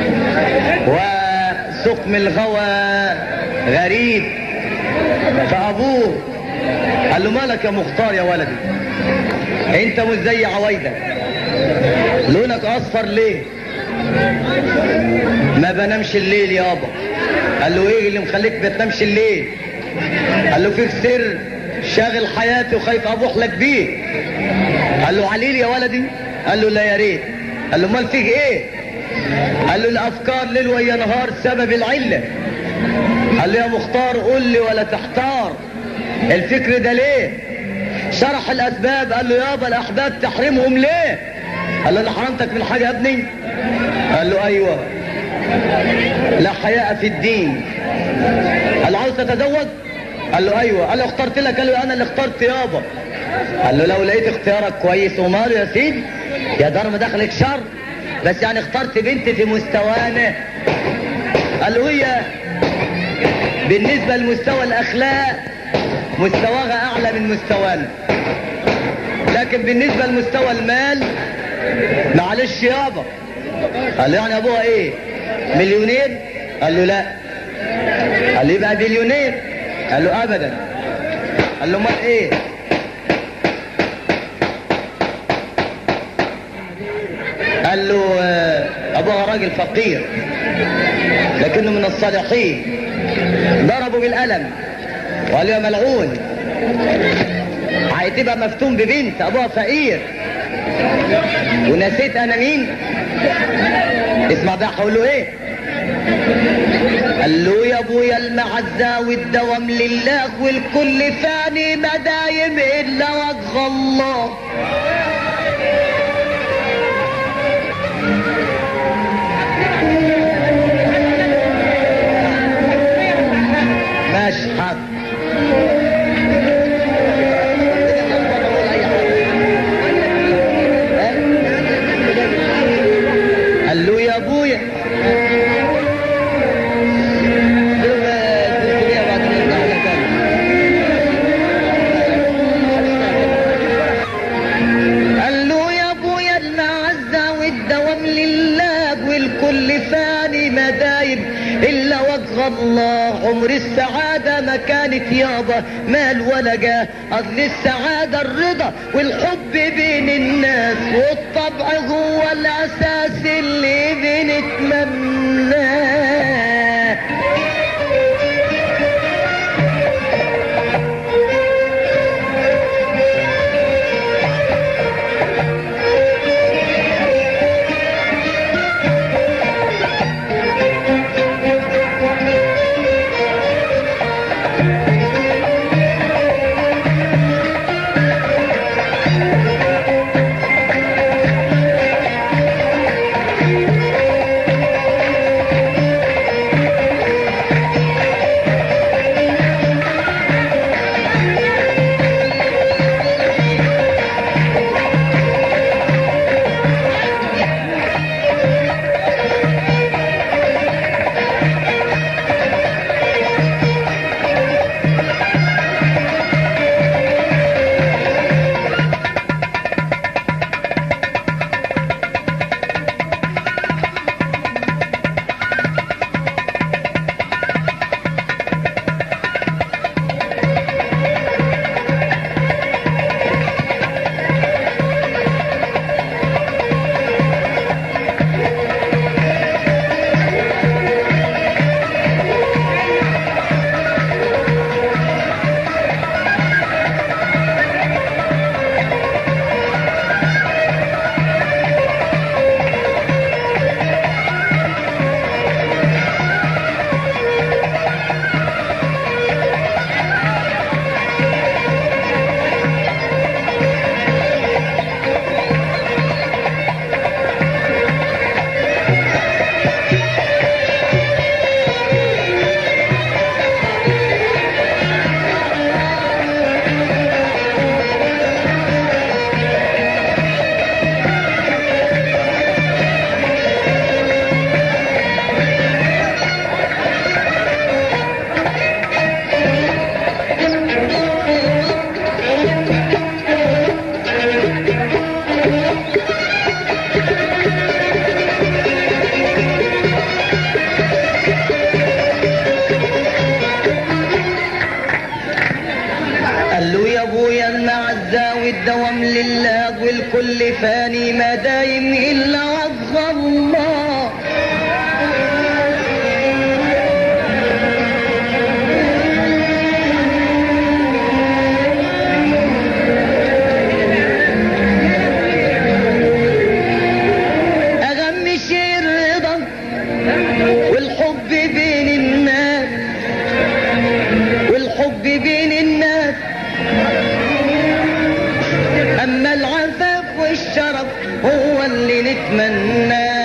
وسقم الغوى غريب فأبوه قال له مالك يا مختار يا ولدي انت مش زي عوايدك لونك اصفر ليه ما بنامش الليل يابا قال له ايه اللي مخليك ما تنامش الليل قال له فيك سر شاغل حياتي وخايف ابوح لك بيه قال له عليل يا ولدي قال له لا يا ريت قال له امال فيك ايه قال له الافكار ليل ويا نهار سبب العله قال له يا مختار قول لي ولا تحتار الفكر ده ليه شرح الاسباب قال له يابا الاحباب تحرمهم ليه قال له انا حرمتك من حاجه يا ابني قال له ايوه لا حياء في الدين قال له عاوز تتزوج قال له ايوه قال له اخترت لك قال له انا اللي اخترت يابا قال له لو لقيت اختيارك كويس وماله يا سيدي يا دار ما دخلك شر بس يعني اخترت بنت في مستوانا قال له هي بالنسبة لمستوى الأخلاق مستواها أعلى من مستوانا لكن بالنسبة لمستوى المال معلش يابا قال له يعني أبوها إيه مليونير قال له لا قال له يبقى بليونير قال له أبدا قال له امال إيه قال له آه، أبوها راجل فقير لكنه من الصالحين ضربه بالقلم وقال له يا ملعون هتبقى مفتون ببنت ابوها فقير ونسيت انا مين اسمع بقى هقول له ايه قال له يا ابويا المعزة والدوام لله والكل فاني ما دايم الا وجه الله ماشي حاضر قال له يا ابويا قال له يا ابويا المعزة والدوام لله والكل فاني ما دايم الا وجه الله عمر السعادة ما كانت يابا مال ولا جاه اصل السعادة الرضا والحب بين الناس والطبع هو الاساس اللي بنتمناه قال له يا ابويا المعزة والدوام لله والكل فاني ما دايم الا وجه الله اغم شيء الرضا والحب بين الناس والحب بين الناس أما العفاف والشرف هو اللي نتمناه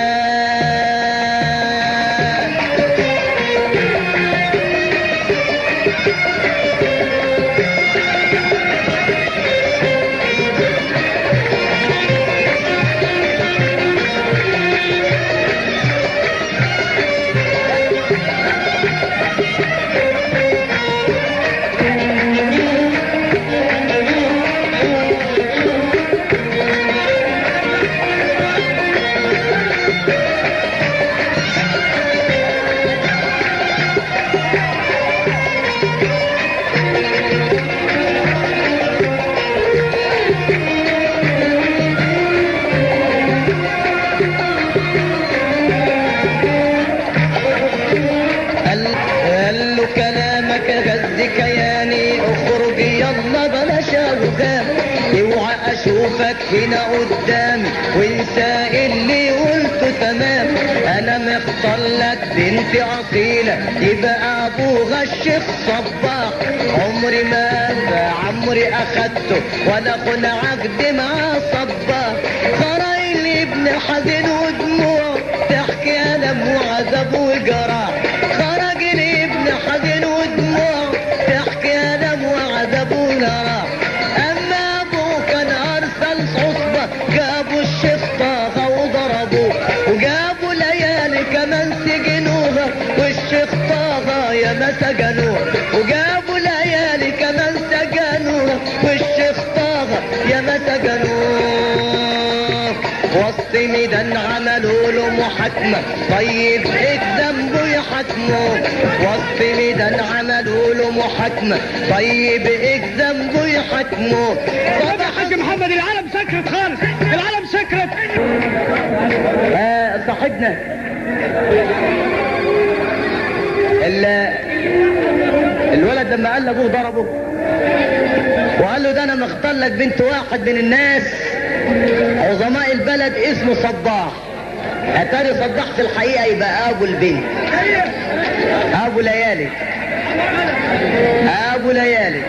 كياني اخرج يلا بلاش رجال اوعى اشوفك هنا قدامي وانسى اللي قلته تمام انا مختار لك بنت اصيلة يبقى ابوها الشيخ صباح عمري ما عمري اخدته ولا كن عقد مع صباح خرايلي ابن حزين ودموع تحكي الم وعذاب وجراح خرج لي ابن حزين ودموع تحكي الم وعذاب وجراح اما ابوه كان ارسل صحبه جابوا الشيخ طه وضربوه وجابوا ليالي كمان سجنوها والشيخ طه يا ما سجنوه وجابوا ليالي كمان سجنوها والشيخ طه يا ما سجنوه وسط ميدان عملوا له محاكمة طيب ايه ذنبه يحاكموه وسط ميدان عملوا له محاكمة طيب ايه ذنبه يحاكموه طب يا حاج محمد العالم سكرت خالص العالم سكرت آه صاحبنا ال- الولد لما قال لابوه ضربه وقال له ده انا مختار لك بنت واحد من الناس عظماء البلد اسمه صباح اتاري صباح في الحقيقه يبقى ابو البنت ابو ليالي ابو ليالي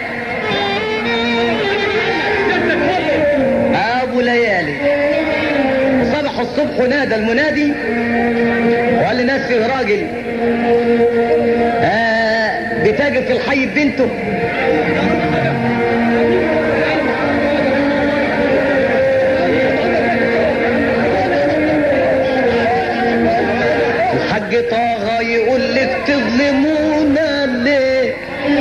ابو ليالي صبح الصبح نادى المنادي وقال للناس فيه راجل آه بتاجر في الحي ببنته الحاج طه يقول لك تظلمونا ليه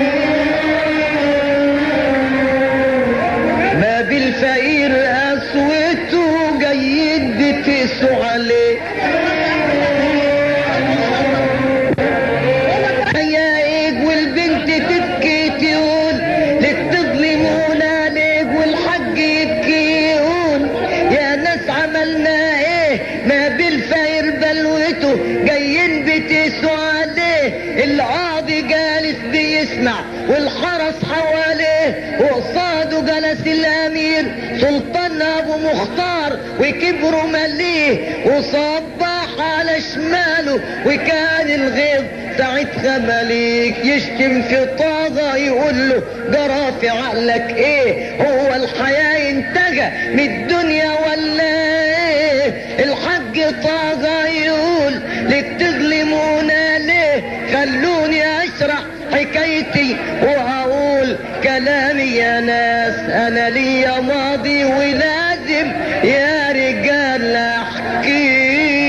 ما بالفقير قسوته جايين بتقسوا عليه يا ايج والبنت تبكي تقول لك تظلمونا ليك والحج يبكي يقول يا ناس عملنا ايه ما بالفقير بلوته جايين بتقسوا عليه القاضي جالس بيسمع والحرس حواليه وقصاده جلس الامير سلطان ابو مختار وكبروا مليه وصباح على شماله وكان الغيظ ساعتها مليك يشتم في طاغة يقول له جرى في عقلك ايه هو الحياة انتجى من الدنيا ولا ايه الحاج طاغة يقول لك تظلمونا ليه خلوني اشرح حكايتي وهقول كلامي يا ناس انا ليا ماضي ولازم يا رجال احكي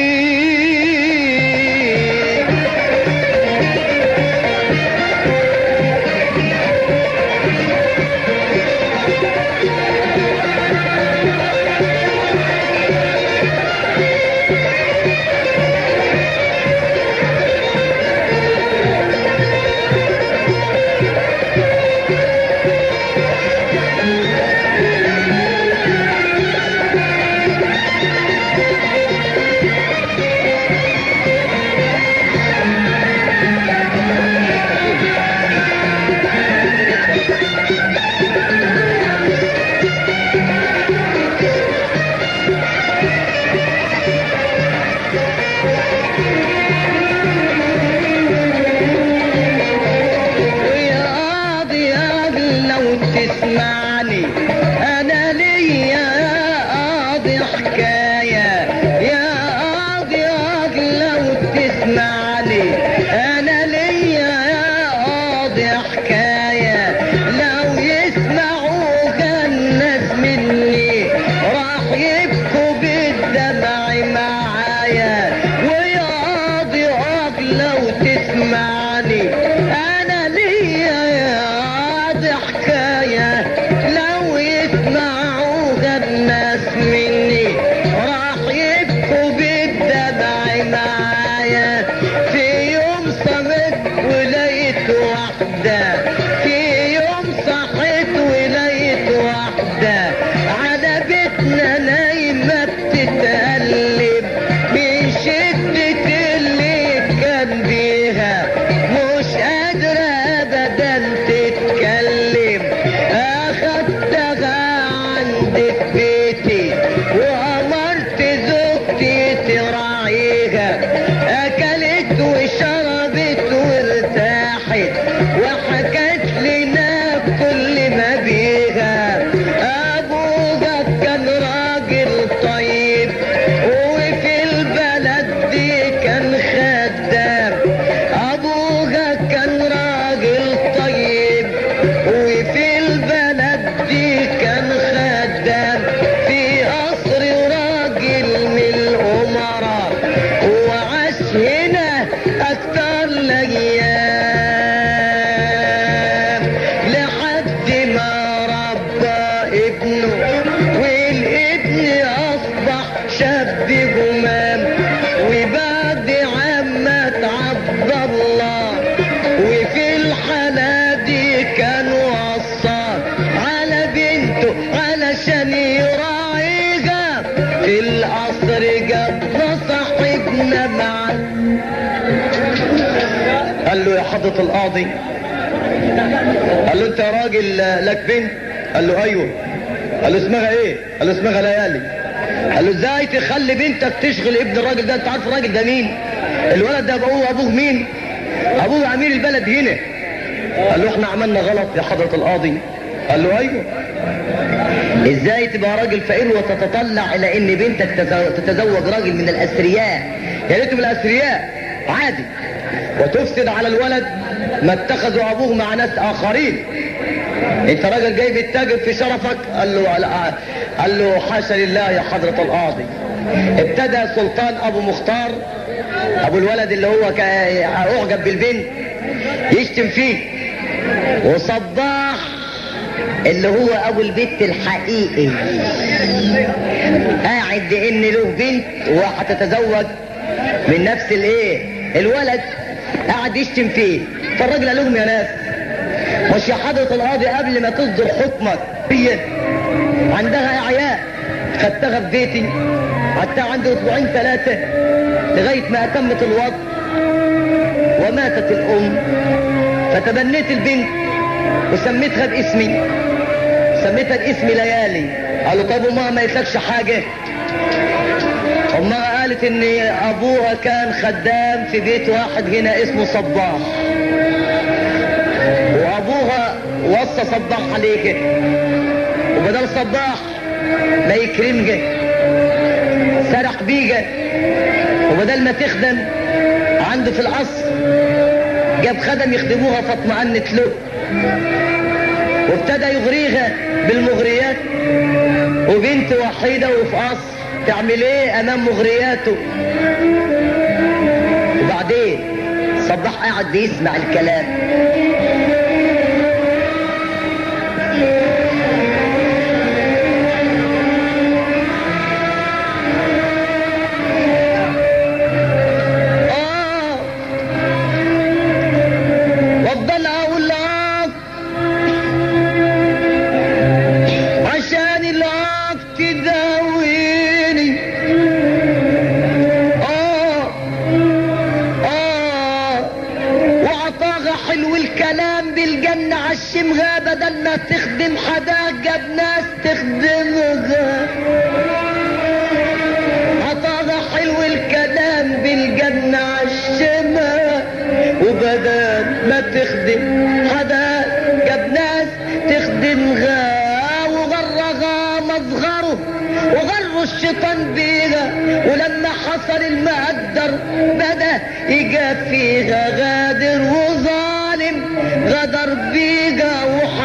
ويا قاضي يا لو تسمعني انا ليا يا قاضي حكايه يا قاضي يا لو تسمعني انا ليا يا قاضي حكايه لو يسمعوها الناس مني راح يبكوا بالدمع معايا ويا قاضي قاضي لو تسمعني انا ليا يا قاضي حكايه لو يسمعوها كل ما بيها ابوها كان راجل طيب وفي البلد دي كان خدام ابوها كان راجل طيب وفي البلد دي كان خدام في قصر راجل من الامراء وعاش هنا اكتر الايام لحد ما ربى ابنه والابن اصبح شاب جمام وبعد عمة عبد الله وفي الحالة دي كان وصى على بنته علشان يراعيها في القصر جاب صاحبنا معاه قال له يا حضرة القاضي قال له انت يا راجل لك بنت قال له ايوه قال له اسمها ايه قال له اسمها ليالي قال له ازاي تخلي بنتك تشغل ابن الراجل ده انت عارف الراجل ده مين الولد ده ابوه ابوه مين ابوه امير البلد هنا قال له احنا عملنا غلط يا حضرة القاضي قال له ايوه ازاي تبقى راجل فقير وتتطلع الى ان بنتك تزو- تتزوج راجل من الاثرياء يا ريت من الاثرياء عادي وتفسد على الولد ما اتخذوا ابوه مع ناس اخرين انت راجل جاي بتتاجر في شرفك قال له لا قال له حاشا لله يا حضرة القاضي ابتدى سلطان ابو مختار ابو الولد اللي هو كا- اعجب بالبنت يشتم فيه وصباح اللي هو ابو البيت الحقيقي قاعد بان له بنت وهتتزوج من نفس الايه الولد قاعد يشتم فيه فالراجل قال لهم يا ناس مش يا حضرة القاضي قبل ما تصدر حكمك هي عندها اعياء خدتها في بيتي قعدتها عندي اسبوعين ثلاثة لغاية ما اتمت الوضع وماتت الام فتبنيت البنت وسميتها باسمي سميتها باسم ليالي قالوا طب امها ما يتلكش حاجة امها قالت ان ابوها كان خدام في بيت واحد هنا اسمه صباح وابوها وصى صباح عليك وبدل صباح ما يكرمك سرح بيك وبدل ما تخدم عنده في القصر جاب خدم يخدموها فاطمأنت له وابتدى يغريها بالمغريات وبنت وحيدة وفي قصر تعمل ايه امام مغرياته وبعدين صباح قاعد بيسمع الكلام آه وافضل اقول لك عشان العاق تداويني اه اه وعطاها حلو الكلام بالجنة عشمها بدل ما تخدم حدا جاب ناس تخدمها عطاها حلو الكلام بالجنة عشمها وبدل ما تخدم حدا جاب ناس تخدمها وغرها مصغره وغر الشيطان بيها ولما حصل المقدر بدا يجاب فيها غادر وظالم غدر بيها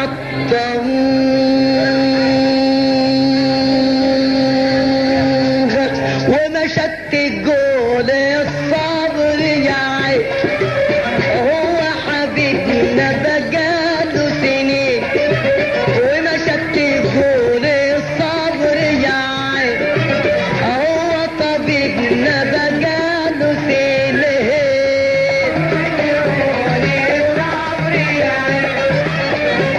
وحطمها ومشت تقول الصبر يا عين هو حبيبنا بقاله سنين ومشت تقول الصبر يا عين هو طبيبنا بقاله سنين الصبر يا عين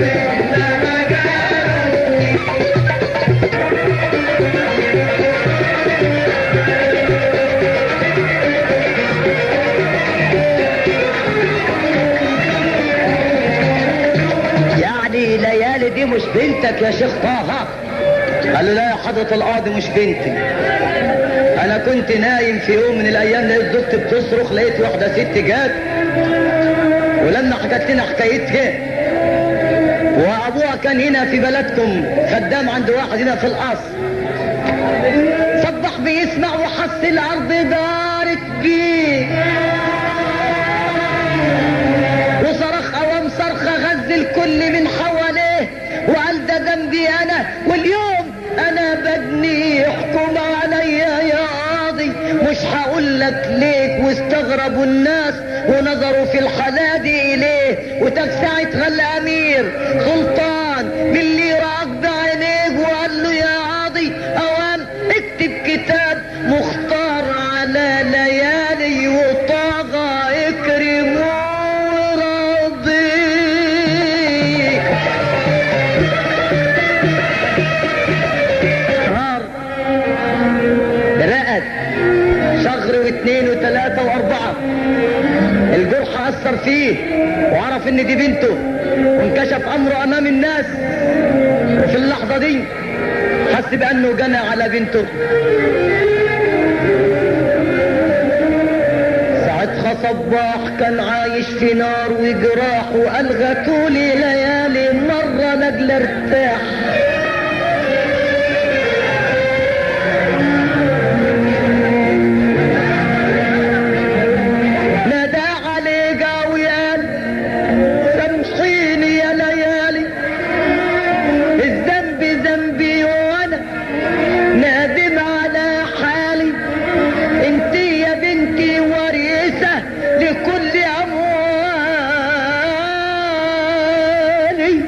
يعني ليالي دي مش بنتك يا شيخ طه قال له لا يا حضرة القاضي مش بنتي انا كنت نايم في يوم من الايام لقيت زوجتي بتصرخ لقيت واحدة ست جات ولما حكت لنا حكايتها وابوها كان هنا في بلدكم خدام عند واحد هنا في القصر صبح بيسمع وحس الارض دارت بيه وصرخ قوام صرخة غز الكل من حواليه وقال ده ذنبي انا واليوم انا بدني يحكم عليا يا قاضي مش هقول لك ليك واستغربوا الناس ونظروا في الحالة دي اليه وتجسعت غل امير سلطان من اللي راك بعينيك وقال له يا قاضي اوام اكتب كتاب مختار على ليالي وطاغى اكرموا رضيك نهار رقد شهر واثنين وثلاثة واربعة الجرح اثر فيه وعرف ان دي بنته وانكشف امره امام الناس وفي اللحظة دي حس بانه جنى على بنته ساعتها صباح كان عايش في نار وجراح والغته لي ليالي مرة لاجل ارتاح نادى عليه قاويان سامحيني يا ليالي الذنب ذنبي وانا نادم على حالي انت يا بنتي وريثة لكل اموالي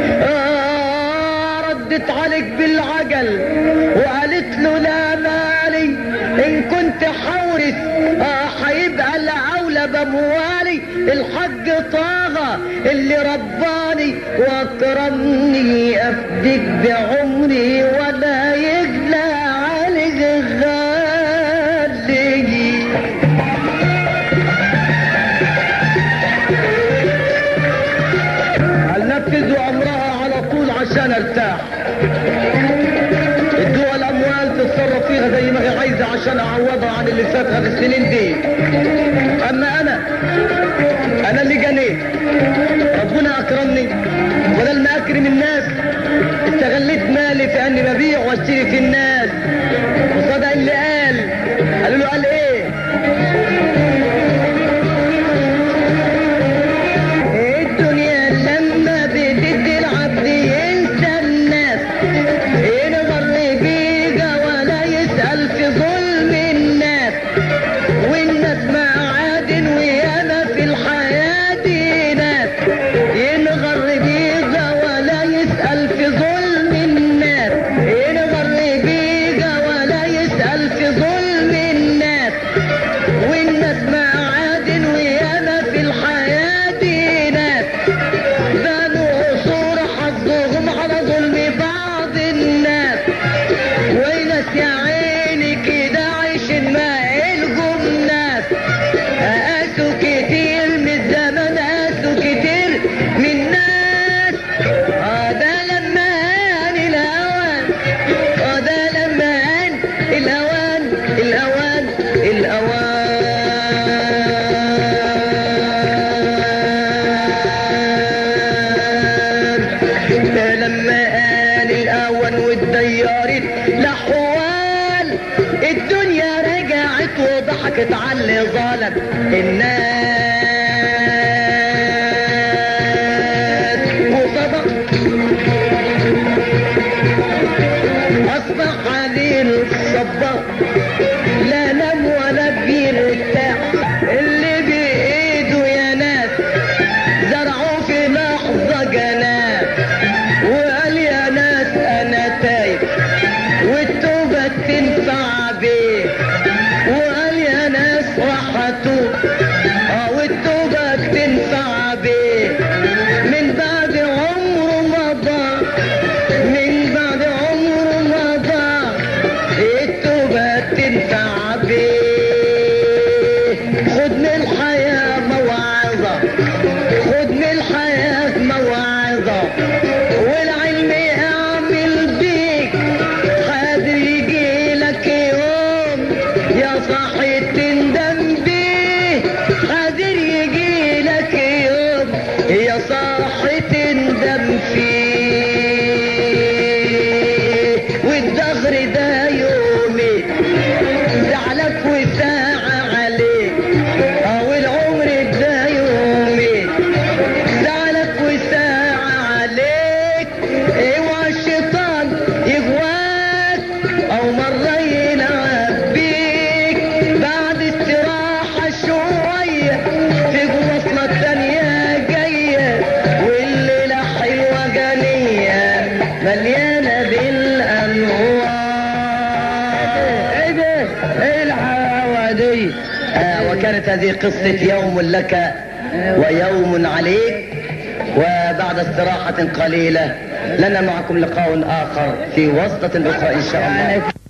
آه ردت عليك بالعجل وقالت له لا مالي ان كنت حورث آه هيبقى العولة بموالي الحج طاغة اللي رباني واكرمني افدك بعمري ولا يغلى عليك غالي هل نفذوا امرها على طول عشان ارتاح ادوها الاموال تتصرف فيها زي ما هي عايزه عشان اعوضها عن اللي فاتها في السنين دي اما انا انا اللي جنيت ربنا اكرمني بدل ما اكرم الناس استغليت مالي في اني ببيع واشتري في الناس وصدق اللي قال قالوا له قال ايه الدنيا لما بتدي العبد ينسى الناس ينغر بيجا ولا يسأل في ظلم الناس والناس معادن ويانا في الحياة دي ناس ينغر بيجا ولا يسأل في ظلم الناس ينغر بيجا ولا يسأل في ظلم الناس والناس معادن ويانا في الحياة دي ناس بنوا عصور حظهم على ظلم بعض الناس وناس يا عيني كده عايشين ما إلهم ناس قاسوا كتير من الزمن قاسوا كتير من ناس اه ده لما هان الهوان اه ده لما هان الهوان الهوان الهوان ده لما قال الاول والديارين لحوال الدنيا رجعت وضحكت على اللي ظلم الناس وصدق اصبح عليه الصباح لا نام ولا بيرتاح اللي بايده يا ناس زرعوه في لحظة جنان وقال يا ناس انا تايب والتوبة تنفع بيه وقال يا ناس راح اتوب اه مليانة بالأنوار ايه ده ايه الحلاوه دي آه وكانت هذه قصة يوم لك ويوم عليك وبعد استراحة قليلة لنا معكم لقاء آخر في وسطة أخرى إن شاء الله